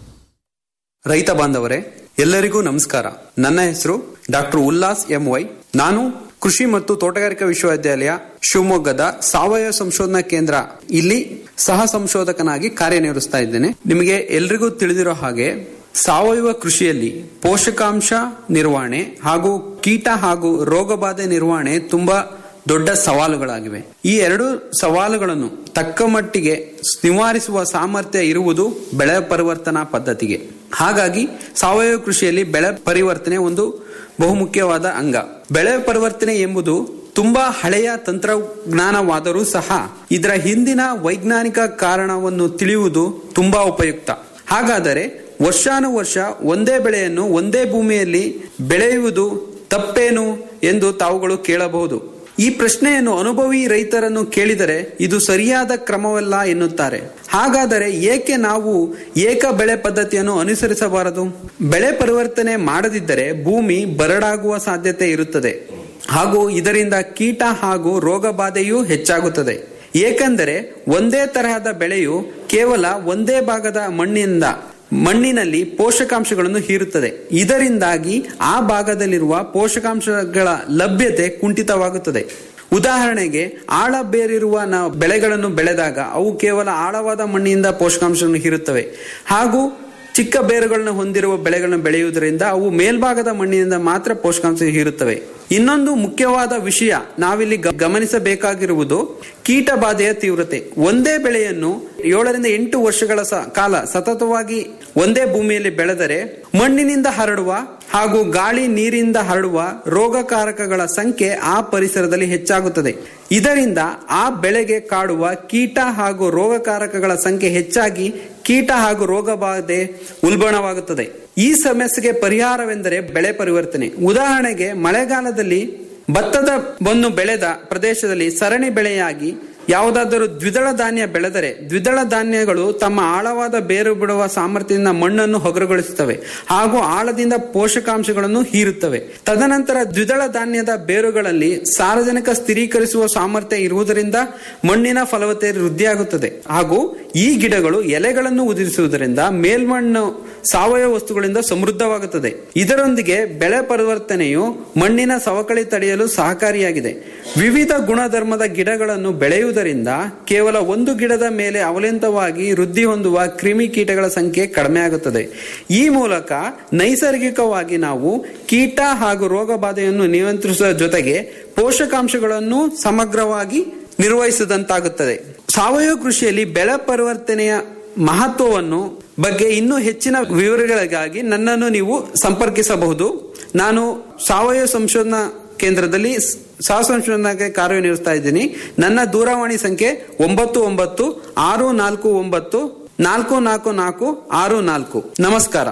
ರೈತ ಬಾಂಧವರೇ ಎಲ್ಲರಿಗೂ ನಮಸ್ಕಾರ ನನ್ನ ಹೆಸರು ಡಾಕ್ಟರ್ ಉಲ್ಲಾಸ್ ಎಂ ವೈ ನಾನು ಕೃಷಿ ಮತ್ತು ತೋಟಗಾರಿಕಾ ವಿಶ್ವವಿದ್ಯಾಲಯ ಶಿವಮೊಗ್ಗದ ಸಾವಯವ ಸಂಶೋಧನಾ ಕೇಂದ್ರ ಇಲ್ಲಿ ಸಹ ಸಂಶೋಧಕನಾಗಿ ಕಾರ್ಯನಿರ್ವಹಿಸ್ತಾ ಇದ್ದೇನೆ ನಿಮಗೆ ಎಲ್ರಿಗೂ ತಿಳಿದಿರೋ ಹಾಗೆ ಸಾವಯವ ಕೃಷಿಯಲ್ಲಿ ಪೋಷಕಾಂಶ ನಿರ್ವಹಣೆ ಹಾಗೂ ಕೀಟ ಹಾಗೂ ರೋಗಬಾಧೆ ನಿರ್ವಹಣೆ ತುಂಬಾ ದೊಡ್ಡ ಸವಾಲುಗಳಾಗಿವೆ ಈ ಎರಡು ಸವಾಲುಗಳನ್ನು ತಕ್ಕ ಮಟ್ಟಿಗೆ ನಿವಾರಿಸುವ ಸಾಮರ್ಥ್ಯ ಇರುವುದು ಬೆಳೆ ಪರಿವರ್ತನಾ ಪದ್ಧತಿಗೆ ಹಾಗಾಗಿ ಸಾವಯವ ಕೃಷಿಯಲ್ಲಿ ಬೆಳೆ ಪರಿವರ್ತನೆ ಒಂದು ಬಹುಮುಖ್ಯವಾದ ಅಂಗ ಬೆಳೆ ಪರಿವರ್ತನೆ ಎಂಬುದು ತುಂಬಾ ಹಳೆಯ ತಂತ್ರಜ್ಞಾನವಾದರೂ ಸಹ ಇದರ ಹಿಂದಿನ ವೈಜ್ಞಾನಿಕ ಕಾರಣವನ್ನು ತಿಳಿಯುವುದು ತುಂಬಾ ಉಪಯುಕ್ತ ಹಾಗಾದರೆ ವರ್ಷಾನುವರ್ಷ ಒಂದೇ ಬೆಳೆಯನ್ನು ಒಂದೇ ಭೂಮಿಯಲ್ಲಿ ಬೆಳೆಯುವುದು ತಪ್ಪೇನು ಎಂದು ತಾವುಗಳು ಕೇಳಬಹುದು ಈ ಪ್ರಶ್ನೆಯನ್ನು ಅನುಭವಿ ರೈತರನ್ನು ಕೇಳಿದರೆ ಇದು ಸರಿಯಾದ ಕ್ರಮವಲ್ಲ ಎನ್ನುತ್ತಾರೆ ಹಾಗಾದರೆ ಏಕೆ ನಾವು ಏಕ ಬೆಳೆ ಪದ್ಧತಿಯನ್ನು ಅನುಸರಿಸಬಾರದು ಬೆಳೆ ಪರಿವರ್ತನೆ ಮಾಡದಿದ್ದರೆ ಭೂಮಿ ಬರಡಾಗುವ ಸಾಧ್ಯತೆ ಇರುತ್ತದೆ ಹಾಗೂ ಇದರಿಂದ ಕೀಟ ಹಾಗೂ ರೋಗ ಬಾಧೆಯೂ ಹೆಚ್ಚಾಗುತ್ತದೆ ಏಕೆಂದರೆ ಒಂದೇ ತರಹದ ಬೆಳೆಯು ಕೇವಲ ಒಂದೇ ಭಾಗದ ಮಣ್ಣಿನಿಂದ ಮಣ್ಣಿನಲ್ಲಿ ಪೋಷಕಾಂಶಗಳನ್ನು ಹೀರುತ್ತದೆ ಇದರಿಂದಾಗಿ ಆ ಭಾಗದಲ್ಲಿರುವ ಪೋಷಕಾಂಶಗಳ ಲಭ್ಯತೆ ಕುಂಠಿತವಾಗುತ್ತದೆ ಉದಾಹರಣೆಗೆ ಆಳ ಬೇರಿರುವ ನಾವು ಬೆಳೆಗಳನ್ನು ಬೆಳೆದಾಗ ಅವು ಕೇವಲ ಆಳವಾದ ಮಣ್ಣಿನಿಂದ ಪೋಷಕಾಂಶಗಳನ್ನು ಹೀರುತ್ತವೆ ಹಾಗೂ ಚಿಕ್ಕ ಬೇರುಗಳನ್ನು ಹೊಂದಿರುವ ಬೆಳೆಗಳನ್ನು ಬೆಳೆಯುವುದರಿಂದ ಅವು ಮೇಲ್ಭಾಗದ ಮಣ್ಣಿನಿಂದ ಮಾತ್ರ ಪೋಷಕಾಂಶ ಹೀರುತ್ತವೆ ಇನ್ನೊಂದು ಮುಖ್ಯವಾದ ವಿಷಯ ನಾವಿಲ್ಲಿ ಗಮನಿಸಬೇಕಾಗಿರುವುದು ಕೀಟ ಬಾಧೆಯ ತೀವ್ರತೆ ಒಂದೇ ಬೆಳೆಯನ್ನು ಏಳರಿಂದ ಎಂಟು ವರ್ಷಗಳ ಕಾಲ ಸತತವಾಗಿ ಒಂದೇ ಭೂಮಿಯಲ್ಲಿ ಬೆಳೆದರೆ ಮಣ್ಣಿನಿಂದ ಹರಡುವ ಹಾಗೂ ಗಾಳಿ ನೀರಿಂದ ಹರಡುವ ರೋಗಕಾರಕಗಳ ಸಂಖ್ಯೆ ಆ ಪರಿಸರದಲ್ಲಿ ಹೆಚ್ಚಾಗುತ್ತದೆ ಇದರಿಂದ ಆ ಬೆಳೆಗೆ ಕಾಡುವ ಕೀಟ ಹಾಗೂ ರೋಗಕಾರಕಗಳ ಸಂಖ್ಯೆ ಹೆಚ್ಚಾಗಿ ಕೀಟ ಹಾಗೂ ರೋಗ ಬಾಧೆ ಉಲ್ಬಣವಾಗುತ್ತದೆ ಈ ಸಮಸ್ಯೆಗೆ ಪರಿಹಾರವೆಂದರೆ ಬೆಳೆ ಪರಿವರ್ತನೆ ಉದಾಹರಣೆಗೆ ಮಳೆಗಾಲದಲ್ಲಿ ಭತ್ತದ ಬನ್ನು ಬೆಳೆದ ಪ್ರದೇಶದಲ್ಲಿ ಸರಣಿ ಬೆಳೆಯಾಗಿ ಯಾವುದಾದರೂ ದ್ವಿದಳ ಧಾನ್ಯ ಬೆಳೆದರೆ ದ್ವಿದಳ ಧಾನ್ಯಗಳು ತಮ್ಮ ಆಳವಾದ ಬೇರು ಬಿಡುವ ಸಾಮರ್ಥ್ಯದಿಂದ ಮಣ್ಣನ್ನು ಹೊಗರುಗೊಳಿಸುತ್ತವೆ ಹಾಗೂ ಆಳದಿಂದ ಪೋಷಕಾಂಶಗಳನ್ನು ಹೀರುತ್ತವೆ ತದನಂತರ ದ್ವಿದಳ ಧಾನ್ಯದ ಬೇರುಗಳಲ್ಲಿ ಸಾರ್ವಜನಿಕ ಸ್ಥಿರೀಕರಿಸುವ ಸಾಮರ್ಥ್ಯ ಇರುವುದರಿಂದ ಮಣ್ಣಿನ ಫಲವತ್ತೆ ವೃದ್ಧಿಯಾಗುತ್ತದೆ ಹಾಗೂ ಈ ಗಿಡಗಳು ಎಲೆಗಳನ್ನು ಉದುರಿಸುವುದರಿಂದ ಮೇಲ್ಮಣ್ಣು ಸಾವಯವ ವಸ್ತುಗಳಿಂದ ಸಮೃದ್ಧವಾಗುತ್ತದೆ ಇದರೊಂದಿಗೆ ಬೆಳೆ ಪರಿವರ್ತನೆಯು ಮಣ್ಣಿನ ಸವಕಳಿ ತಡೆಯಲು ಸಹಕಾರಿಯಾಗಿದೆ ವಿವಿಧ ಗುಣಧರ್ಮದ ಗಿಡಗಳನ್ನು ಬೆಳೆಯುವುದರಿಂದ ಕೇವಲ ಒಂದು ಗಿಡದ ಮೇಲೆ ಅವಲಂಬಿತವಾಗಿ ವೃದ್ಧಿ ಹೊಂದುವ ಕ್ರಿಮಿ ಕೀಟಗಳ ಸಂಖ್ಯೆ ಕಡಿಮೆ ಆಗುತ್ತದೆ ಈ ಮೂಲಕ ನೈಸರ್ಗಿಕವಾಗಿ ನಾವು ಕೀಟ ಹಾಗೂ ರೋಗ ಬಾಧೆಯನ್ನು ನಿಯಂತ್ರಿಸುವ ಜೊತೆಗೆ ಪೋಷಕಾಂಶಗಳನ್ನು ಸಮಗ್ರವಾಗಿ ನಿರ್ವಹಿಸಿದಂತಾಗುತ್ತದೆ ಸಾವಯವ ಕೃಷಿಯಲ್ಲಿ ಬೆಳೆ ಪರಿವರ್ತನೆಯ ಮಹತ್ವವನ್ನು ಬಗ್ಗೆ ಇನ್ನೂ ಹೆಚ್ಚಿನ ವಿವರಗಳಿಗಾಗಿ ನನ್ನನ್ನು ನೀವು ಸಂಪರ್ಕಿಸಬಹುದು ನಾನು ಸಾವಯವ ಸಂಶೋಧನಾ ಕೇಂದ್ರದಲ್ಲಿ ಸಹ ಸಂಶೋಧನಾಗೆ ಕಾರ್ಯನಿರ್ವಹಿಸ್ತಾ ಇದ್ದೀನಿ ನನ್ನ ದೂರವಾಣಿ ಸಂಖ್ಯೆ ಒಂಬತ್ತು ಒಂಬತ್ತು ಆರು ನಾಲ್ಕು ಒಂಬತ್ತು ನಾಲ್ಕು ನಾಲ್ಕು ನಾಲ್ಕು ಆರು ನಾಲ್ಕು ನಮಸ್ಕಾರ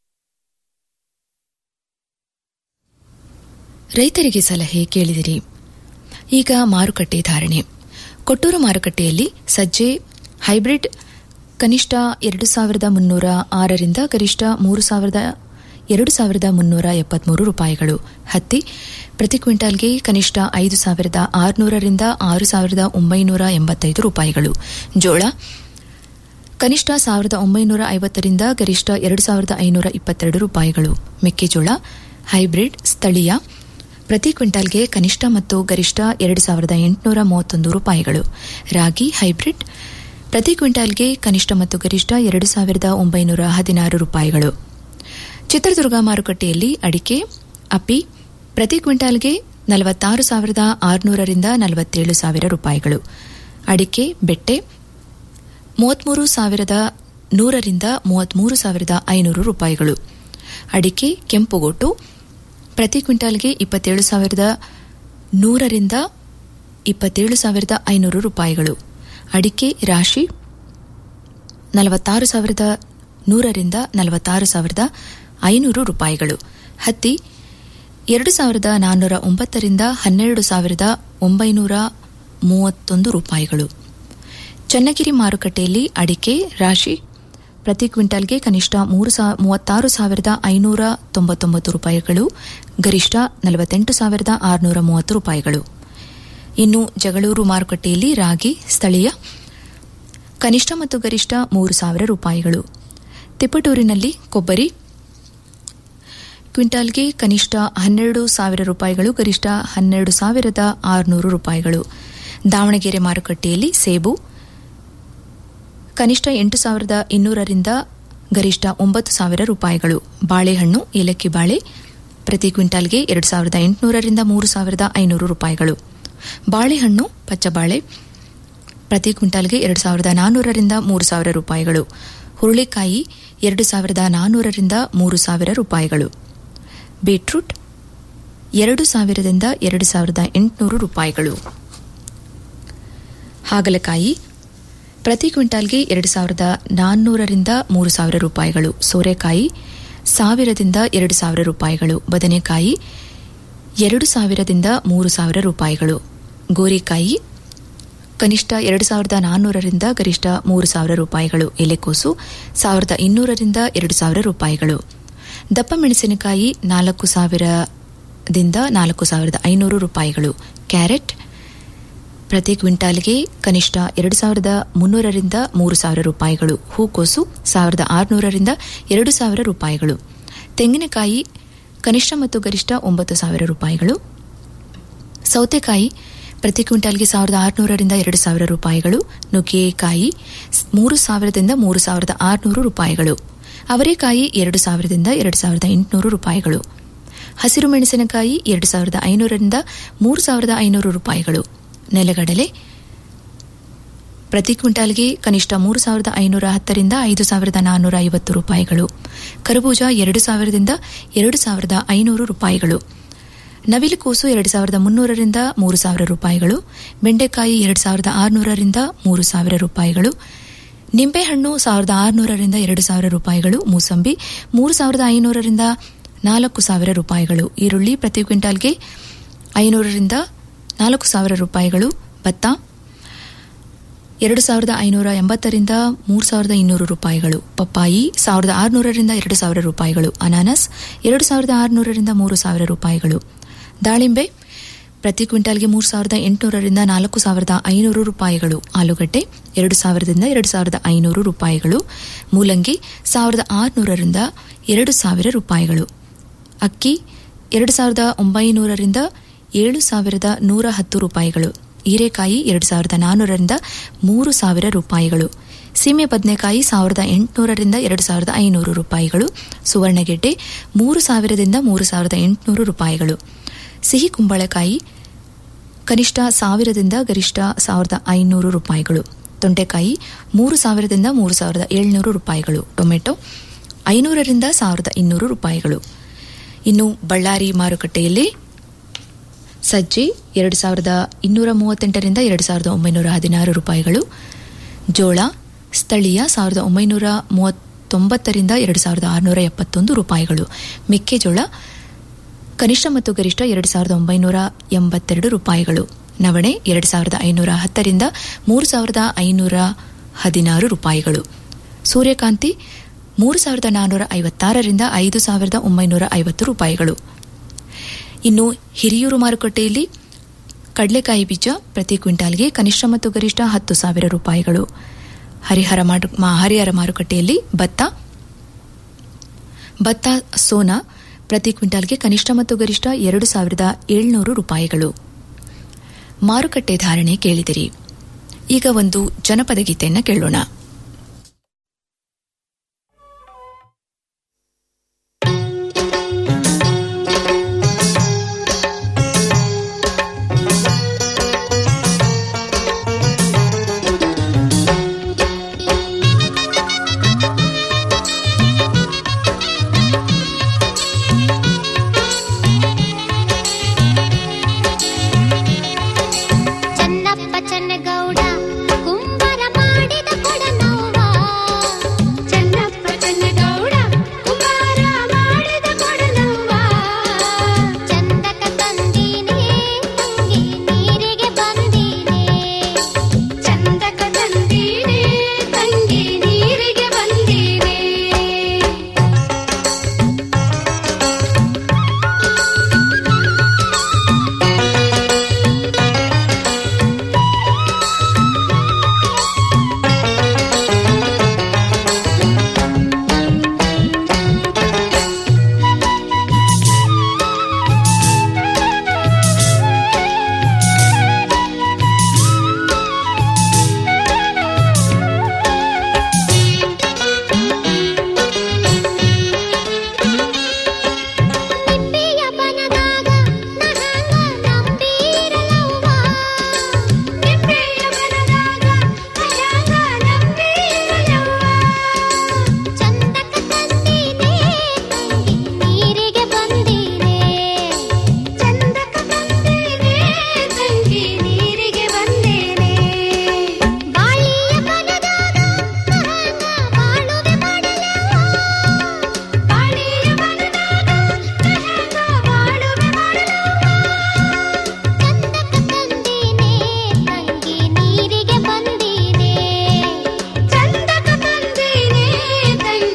ರೈತರಿಗೆ ಸಲಹೆ ಕೇಳಿದಿರಿ ಈಗ ಮಾರುಕಟ್ಟೆ ಧಾರಣೆ ಕೊಟ್ಟೂರು ಮಾರುಕಟ್ಟೆಯಲ್ಲಿ ಸಜ್ಜೆ ಹೈಬ್ರಿಡ್ ಕನಿಷ್ಠ ಎರಡು ಸಾವಿರದ ಮುನ್ನೂರ ಆರರಿಂದ ಗರಿಷ್ಠ ಮೂರು ಸಾವಿರದ ಎರಡು ಸಾವಿರದ ಮುನ್ನೂರ ಎಪ್ಪತ್ಮೂರು ರೂಪಾಯಿಗಳು ಹತ್ತಿ ಪ್ರತಿ ಕ್ವಿಂಟಾಲ್ಗೆ ಕನಿಷ್ಠ ಐದು ಸಾವಿರದ ಆರುನೂರರಿಂದ ಆರು ಸಾವಿರದ ಒಂಬೈನೂರ ಎಂಬತ್ತೈದು ರೂಪಾಯಿಗಳು ಜೋಳ ಕನಿಷ್ಠ ಸಾವಿರದ ಒಂಬೈನೂರ ಐವತ್ತರಿಂದ ಗರಿಷ್ಠ ಎರಡು ಸಾವಿರದ ಐನೂರ ಇಪ್ಪತ್ತೆರಡು ರೂಪಾಯಿಗಳು ಮೆಕ್ಕೆಜೋಳ ಹೈಬ್ರಿಡ್ ಸ್ಥಳೀಯ ಪ್ರತಿ ಕ್ವಿಂಟಾಲ್ಗೆ ಕನಿಷ್ಠ ಮತ್ತು ಗರಿಷ್ಠ ಎರಡು ಸಾವಿರದ ಎಂಟುನೂರ ಮೂವತ್ತೊಂದು ರೂಪಾಯಿಗಳು ರಾಗಿ ಹೈಬ್ರಿಡ್ ಪ್ರತಿ ಕ್ವಿಂಟಾಲ್ಗೆ ಕನಿಷ್ಠ ಮತ್ತು ಗರಿಷ್ಠ ಎರಡು ಸಾವಿರದ ಒಂಬೈನೂರ ಹದಿನಾರು ರೂಪಾಯಿಗಳು ಚಿತ್ರದುರ್ಗ ಮಾರುಕಟ್ಟೆಯಲ್ಲಿ ಅಡಿಕೆ ಅಪ್ಪಿ ಪ್ರತಿ ಕ್ವಿಂಟಾಲ್ಗೆ ನಲವತ್ತಾರು ಸಾವಿರದ ಆರುನೂರರಿಂದ ನಲವತ್ತೇಳು ಸಾವಿರ ರೂಪಾಯಿಗಳು ಅಡಿಕೆ ಬೆಟ್ಟೆ ಮೂವತ್ಮೂರು ಸಾವಿರದ ನೂರರಿಂದ ಮೂವತ್ಮೂರು ಸಾವಿರದ ಐನೂರು ರೂಪಾಯಿಗಳು ಅಡಿಕೆ ಕೆಂಪುಗೋಟು ಪ್ರತಿ ಕ್ವಿಂಟಾಲ್ಗೆ ಇಪ್ಪತ್ತೇಳು ಸಾವಿರದ ನೂರರಿಂದ ಇಪ್ಪತ್ತೇಳು ಸಾವಿರದ ಐನೂರು ರೂಪಾಯಿಗಳು ಅಡಿಕೆ ರಾಶಿ ನಲವತ್ತಾರು ಸಾವಿರದ ನೂರರಿಂದ ನಲವತ್ತಾರು ಸಾವಿರದ ಐನೂರು ರೂಪಾಯಿಗಳು ಹತ್ತಿ ಎರಡು ಸಾವಿರದ ನಾನ್ನೂರ ಒಂಬತ್ತರಿಂದ ಹನ್ನೆರಡು ಸಾವಿರದ ಒಂಬೈನೂರ ಮೂವತ್ತೊಂದು ರೂಪಾಯಿಗಳು ಚನ್ನಗಿರಿ ಮಾರುಕಟ್ಟೆಯಲ್ಲಿ ಅಡಿಕೆ ರಾಶಿ ಪ್ರತಿ ಕ್ವಿಂಟಾಲ್ಗೆ ಕನಿಷ್ಠ ಮೂರು ಮೂವತ್ತಾರು ಸಾವಿರದ ಐನೂರ ತೊಂಬತ್ತೊಂಬತ್ತು ರೂಪಾಯಿಗಳು ಗರಿಷ್ಠ ನಲವತ್ತೆಂಟು ಸಾವಿರದ ಆರುನೂರ ಮೂವತ್ತು ರೂಪಾಯಿಗಳು ಇನ್ನು ಜಗಳೂರು ಮಾರುಕಟ್ಟೆಯಲ್ಲಿ ರಾಗಿ ಸ್ಥಳೀಯ ಕನಿಷ್ಠ ಮತ್ತು ಗರಿಷ್ಠ ಮೂರು ಸಾವಿರ ರೂಪಾಯಿಗಳು ತಿಪಟೂರಿನಲ್ಲಿ ಕೊಬ್ಬರಿ ಕ್ವಿಂಟಾಲ್ಗೆ ಕನಿಷ್ಠ ಹನ್ನೆರಡು ಸಾವಿರ ರೂಪಾಯಿಗಳು ಗರಿಷ್ಠ ಹನ್ನೆರಡು ಸಾವಿರದ ಆರುನೂರು ರೂಪಾಯಿಗಳು ದಾವಣಗೆರೆ ಮಾರುಕಟ್ಟೆಯಲ್ಲಿ ಸೇಬು ಕನಿಷ್ಠ ಎಂಟು ಸಾವಿರದ ಇನ್ನೂರರಿಂದ ಗರಿಷ್ಠ ಒಂಬತ್ತು ಸಾವಿರ ರೂಪಾಯಿಗಳು ಬಾಳೆಹಣ್ಣು ಏಲಕ್ಕಿ ಬಾಳೆ ಪ್ರತಿ ಕ್ವಿಂಟಾಲ್ಗೆ ಎರಡು ಸಾವಿರದ ಎಂಟುನೂರರಿಂದ ಮೂರು ಸಾವಿರದ ಐನೂರು ರೂಪಾಯಿಗಳು ಬಾಳೆಹಣ್ಣು ಪಚ್ಚಬಾಳೆ ಪ್ರತಿ ಕ್ವಿಂಟಾಲ್ಗೆ ಎರಡು ಸಾವಿರದ ನಾನ್ನೂರರಿಂದ ಮೂರು ಸಾವಿರ ರೂಪಾಯಿಗಳು ಹುರುಳಿಕಾಯಿ ಎರಡು ಸಾವಿರದ ನಾನ್ನೂರರಿಂದ ಮೂರು ಸಾವಿರ ರೂಪಾಯಿಗಳು ಬೀಟ್ರೂಟ್ ಎರಡು ಸಾವಿರದಿಂದ ಎರಡು ಸಾವಿರದ ಎಂಟುನೂರು ರೂಪಾಯಿಗಳು ಹಾಗಲಕಾಯಿ ಪ್ರತಿ ಕ್ವಿಂಟಾಲ್ಗೆ ಎರಡು ಸಾವಿರದ ನಾನ್ನೂರರಿಂದ ಮೂರು ಸಾವಿರ ರೂಪಾಯಿಗಳು ಸೋರೆಕಾಯಿ ಸಾವಿರದಿಂದ ಎರಡು ಸಾವಿರ ರೂಪಾಯಿಗಳು ಬದನೆಕಾಯಿ ಎರಡು ಸಾವಿರದಿಂದ ಮೂರು ಸಾವಿರ ರೂಪಾಯಿಗಳು ಗೋರಿಕಾಯಿ ಕನಿಷ್ಠ ಎರಡು ಸಾವಿರದ ನಾನ್ನೂರರಿಂದ ಗರಿಷ್ಠ ಮೂರು ಸಾವಿರ ರೂಪಾಯಿಗಳು ಎಲೆಕೋಸು ಸಾವಿರದ ಇನ್ನೂರರಿಂದ ಎರಡು ಸಾವಿರ ರೂಪಾಯಿಗಳು ದಪ್ಪ ಮೆಣಸಿನಕಾಯಿ ನಾಲ್ಕು ಸಾವಿರದಿಂದ ನಾಲ್ಕು ಸಾವಿರದ ಐನೂರು ರೂಪಾಯಿಗಳು ಕ್ಯಾರೆಟ್ ಪ್ರತಿ ಕ್ವಿಂಟಾಲ್ಗೆ ಕನಿಷ್ಠ ಎರಡು ಸಾವಿರದ ಮುನ್ನೂರರಿಂದ ಮೂರು ಸಾವಿರ ರೂಪಾಯಿಗಳು ಹೂಕೋಸು ಸಾವಿರದ ಆರುನೂರರಿಂದ ಎರಡು ಸಾವಿರ ರೂಪಾಯಿಗಳು ತೆಂಗಿನಕಾಯಿ ಕನಿಷ್ಠ ಮತ್ತು ಗರಿಷ್ಠ ಒಂಬತ್ತು ಸಾವಿರ ರೂಪಾಯಿಗಳು ಸೌತೆಕಾಯಿ ಪ್ರತಿ ಕ್ವಿಂಟಾಲ್ಗೆ ಸಾವಿರದ ಆರುನೂರರಿಂದ ಎರಡು ಸಾವಿರ ರೂಪಾಯಿಗಳು ನುಗ್ಗೆಕಾಯಿ ಮೂರು ಸಾವಿರದಿಂದ ಮೂರು ಸಾವಿರದ ಆರುನೂರು ರೂಪಾಯಿಗಳು ಅವರೆಕಾಯಿ ಎರಡು ಸಾವಿರದಿಂದ ಎರಡು ಸಾವಿರದ ಎಂಟುನೂರು ರೂಪಾಯಿಗಳು ಹಸಿರು ಮೆಣಸಿನಕಾಯಿ ಎರಡು ಸಾವಿರದ ಐನೂರರಿಂದ ಮೂರು ಸಾವಿರದ ಐನೂರು ರೂಪಾಯಿಗಳು ನೆಲಗಡಲೆ ಪ್ರತಿ ಕ್ವಿಂಟಾಲ್ಗೆ ಕನಿಷ್ಠ ಮೂರು ಸಾವಿರದ ಐನೂರ ಹತ್ತರಿಂದ ಐದು ಸಾವಿರದ ನಾನ್ನೂರ ಐವತ್ತು ರೂಪಾಯಿಗಳು ಕರಬೂಜ ಎರಡು ಸಾವಿರದಿಂದ ಎರಡು ಸಾವಿರದ ಐನೂರು ರೂಪಾಯಿಗಳು ನವಿಲುಕೋಸು ಎರಡು ಸಾವಿರದ ಮುನ್ನೂರರಿಂದ ಮೂರು ಸಾವಿರ ರೂಪಾಯಿಗಳು ಬೆಂಡೆಕಾಯಿ ಎರಡು ಸಾವಿರದ ಆರುನೂರರಿಂದ ಮೂರು ಸಾವಿರ ರೂಪಾಯಿಗಳು ನಿಂಬೆಹಣ್ಣು ಸಾವಿರದ ಆರುನೂರರಿಂದ ಎರಡು ಸಾವಿರ ರೂಪಾಯಿಗಳು ಮೂಸಂಬಿ ಮೂರು ಸಾವಿರದ ಐನೂರರಿಂದ ನಾಲ್ಕು ಸಾವಿರ ರೂಪಾಯಿಗಳು ಈರುಳ್ಳಿ ಪ್ರತಿ ಕ್ವಿಂಟಾಲ್ಗೆ ಐನೂರರಿಂದ ನಾಲ್ಕು ಸಾವಿರ ರೂಪಾಯಿಗಳು ಭತ್ತ ಎರಡು ಸಾವಿರದ ಐನೂರ ಎಂಬತ್ತರಿಂದ ಮೂರು ಸಾವಿರದ ಇನ್ನೂರು ರೂಪಾಯಿಗಳು ಪಪ್ಪಾಯಿ ಸಾವಿರದ ಆರುನೂರರಿಂದ ಎರಡು ಸಾವಿರ ರೂಪಾಯಿಗಳು ಅನಾನಸ್ ಎರಡು ಸಾವಿರದ ಆರುನೂರರಿಂದ ಮೂರು ಸಾವಿರ ರೂಪಾಯಿಗಳು ದಾಳಿಂಬೆ ಪ್ರತಿ ಕ್ವಿಂಟಾಲ್ಗೆ ಮೂರು ಸಾವಿರದ ಎಂಟುನೂರರಿಂದ ನಾಲ್ಕು ಸಾವಿರದ ಐನೂರು ರೂಪಾಯಿಗಳು ಆಲೂಗಡ್ಡೆ ಎರಡು ಸಾವಿರದಿಂದ ಎರಡು ಸಾವಿರದ ಐನೂರು ರೂಪಾಯಿಗಳು ಮೂಲಂಗಿ ಸಾವಿರದ ಆರುನೂರರಿಂದ ಎರಡು ಸಾವಿರ ರೂಪಾಯಿಗಳು ಅಕ್ಕಿ ಎರಡು ಸಾವಿರದ ಒಂಬೈನೂರರಿಂದ ಏಳು ಸಾವಿರದ ನೂರ ಹತ್ತು ರೂಪಾಯಿಗಳು ಹೀರೆಕಾಯಿ ಎರಡು ಸಾವಿರದ ನಾನ್ನೂರರಿಂದ ಮೂರು ಸಾವಿರ ರೂಪಾಯಿಗಳು ಸೀಮೆ ಬದನೆಕಾಯಿ ಸಾವಿರದ ಎಂಟುನೂರರಿಂದ ಎರಡು ಸಾವಿರದ ಐನೂರು ರೂಪಾಯಿಗಳು ಸುವರ್ಣಗೆಡ್ಡೆ ಮೂರು ಸಾವಿರದಿಂದ ಮೂರು ಸಾವಿರದ ಎಂಟುನೂರು ರೂಪಾಯಿಗಳು ಸಿಹಿ ಕುಂಬಳಕಾಯಿ ಕನಿಷ್ಠ ಸಾವಿರದಿಂದ ಗರಿಷ್ಠ ಸಾವಿರದ ಐನೂರು ರೂಪಾಯಿಗಳು ತೊಂಡೆಕಾಯಿ ಮೂರು ಸಾವಿರದಿಂದ ಮೂರು ಸಾವಿರದ ಏಳ್ನೂರು ರೂಪಾಯಿಗಳು ಟೊಮೆಟೊ ಐನೂರರಿಂದ ಸಾವಿರದ ಇನ್ನೂರು ರೂಪಾಯಿಗಳು ಇನ್ನು ಬಳ್ಳಾರಿ ಮಾರುಕಟ್ಟೆಯಲ್ಲಿ ಸಜ್ಜೆ ಎರಡು ಸಾವಿರದ ಇನ್ನೂರ ಮೂವತ್ತೆಂಟರಿಂದ ಎರಡು ಸಾವಿರದ ಒಂಬೈನೂರ ಹದಿನಾರು ರೂಪಾಯಿಗಳು ಜೋಳ ಸ್ಥಳೀಯ ಸಾವಿರದ ಒಂಬೈನೂರ ಮೂವತ್ತೊಂಬತ್ತರಿಂದ ಎರಡು ಸಾವಿರದ ಆರುನೂರ ಎಪ್ಪತ್ತೊಂದು ರೂಪಾಯಿಗಳು ಮೆಕ್ಕೆಜೋಳ ಕನಿಷ್ಠ ಮತ್ತು ಗರಿಷ್ಠ ಎರಡು ಸಾವಿರದ ಒಂಬೈನೂರ ಎಂಬತ್ತೆರಡು ರೂಪಾಯಿಗಳು ನವಣೆ ಎರಡು ಸಾವಿರದ ಐನೂರ ಹತ್ತರಿಂದ ಮೂರು ಸಾವಿರದ ಐನೂರ ಹದಿನಾರು ರೂಪಾಯಿಗಳು ಸೂರ್ಯಕಾಂತಿ ಮೂರು ಸಾವಿರದ ನಾನ್ನೂರ ಐವತ್ತಾರರಿಂದ ಐದು ಸಾವಿರದ ಒಂಬೈನೂರ ಐವತ್ತು ರೂಪಾಯಿಗಳು ಇನ್ನು ಹಿರಿಯೂರು ಮಾರುಕಟ್ಟೆಯಲ್ಲಿ ಕಡಲೆಕಾಯಿ ಬೀಜ ಪ್ರತಿ ಕ್ವಿಂಟಾಲ್ಗೆ ಕನಿಷ್ಠ ಮತ್ತು ಗರಿಷ್ಠ ಹತ್ತು ಸಾವಿರ ರೂಪಾಯಿಗಳು ಹರಿಹರ ಮಾರು- ಮಾ- ಹರಿಹರ ಮಾರುಕಟ್ಟೆಯಲ್ಲಿ ಭತ್ತ ಭತ್ತ ಸೋನಾ ಪ್ರತಿ ಕ್ವಿಂಟಾಲ್ಗೆ ಕನಿಷ್ಠ ಮತ್ತು ಗರಿಷ್ಠ ಎರಡು ಸಾವಿರದ ಏಳ್ನೂರು ರೂಪಾಯಿಗಳು ಮಾರುಕಟ್ಟೆ ಧಾರಣೆ ಕೇಳಿದಿರಿ ಈಗ ಒಂದು ಜನಪದ ಗೀತೆಯನ್ನು ಕೇಳೋಣ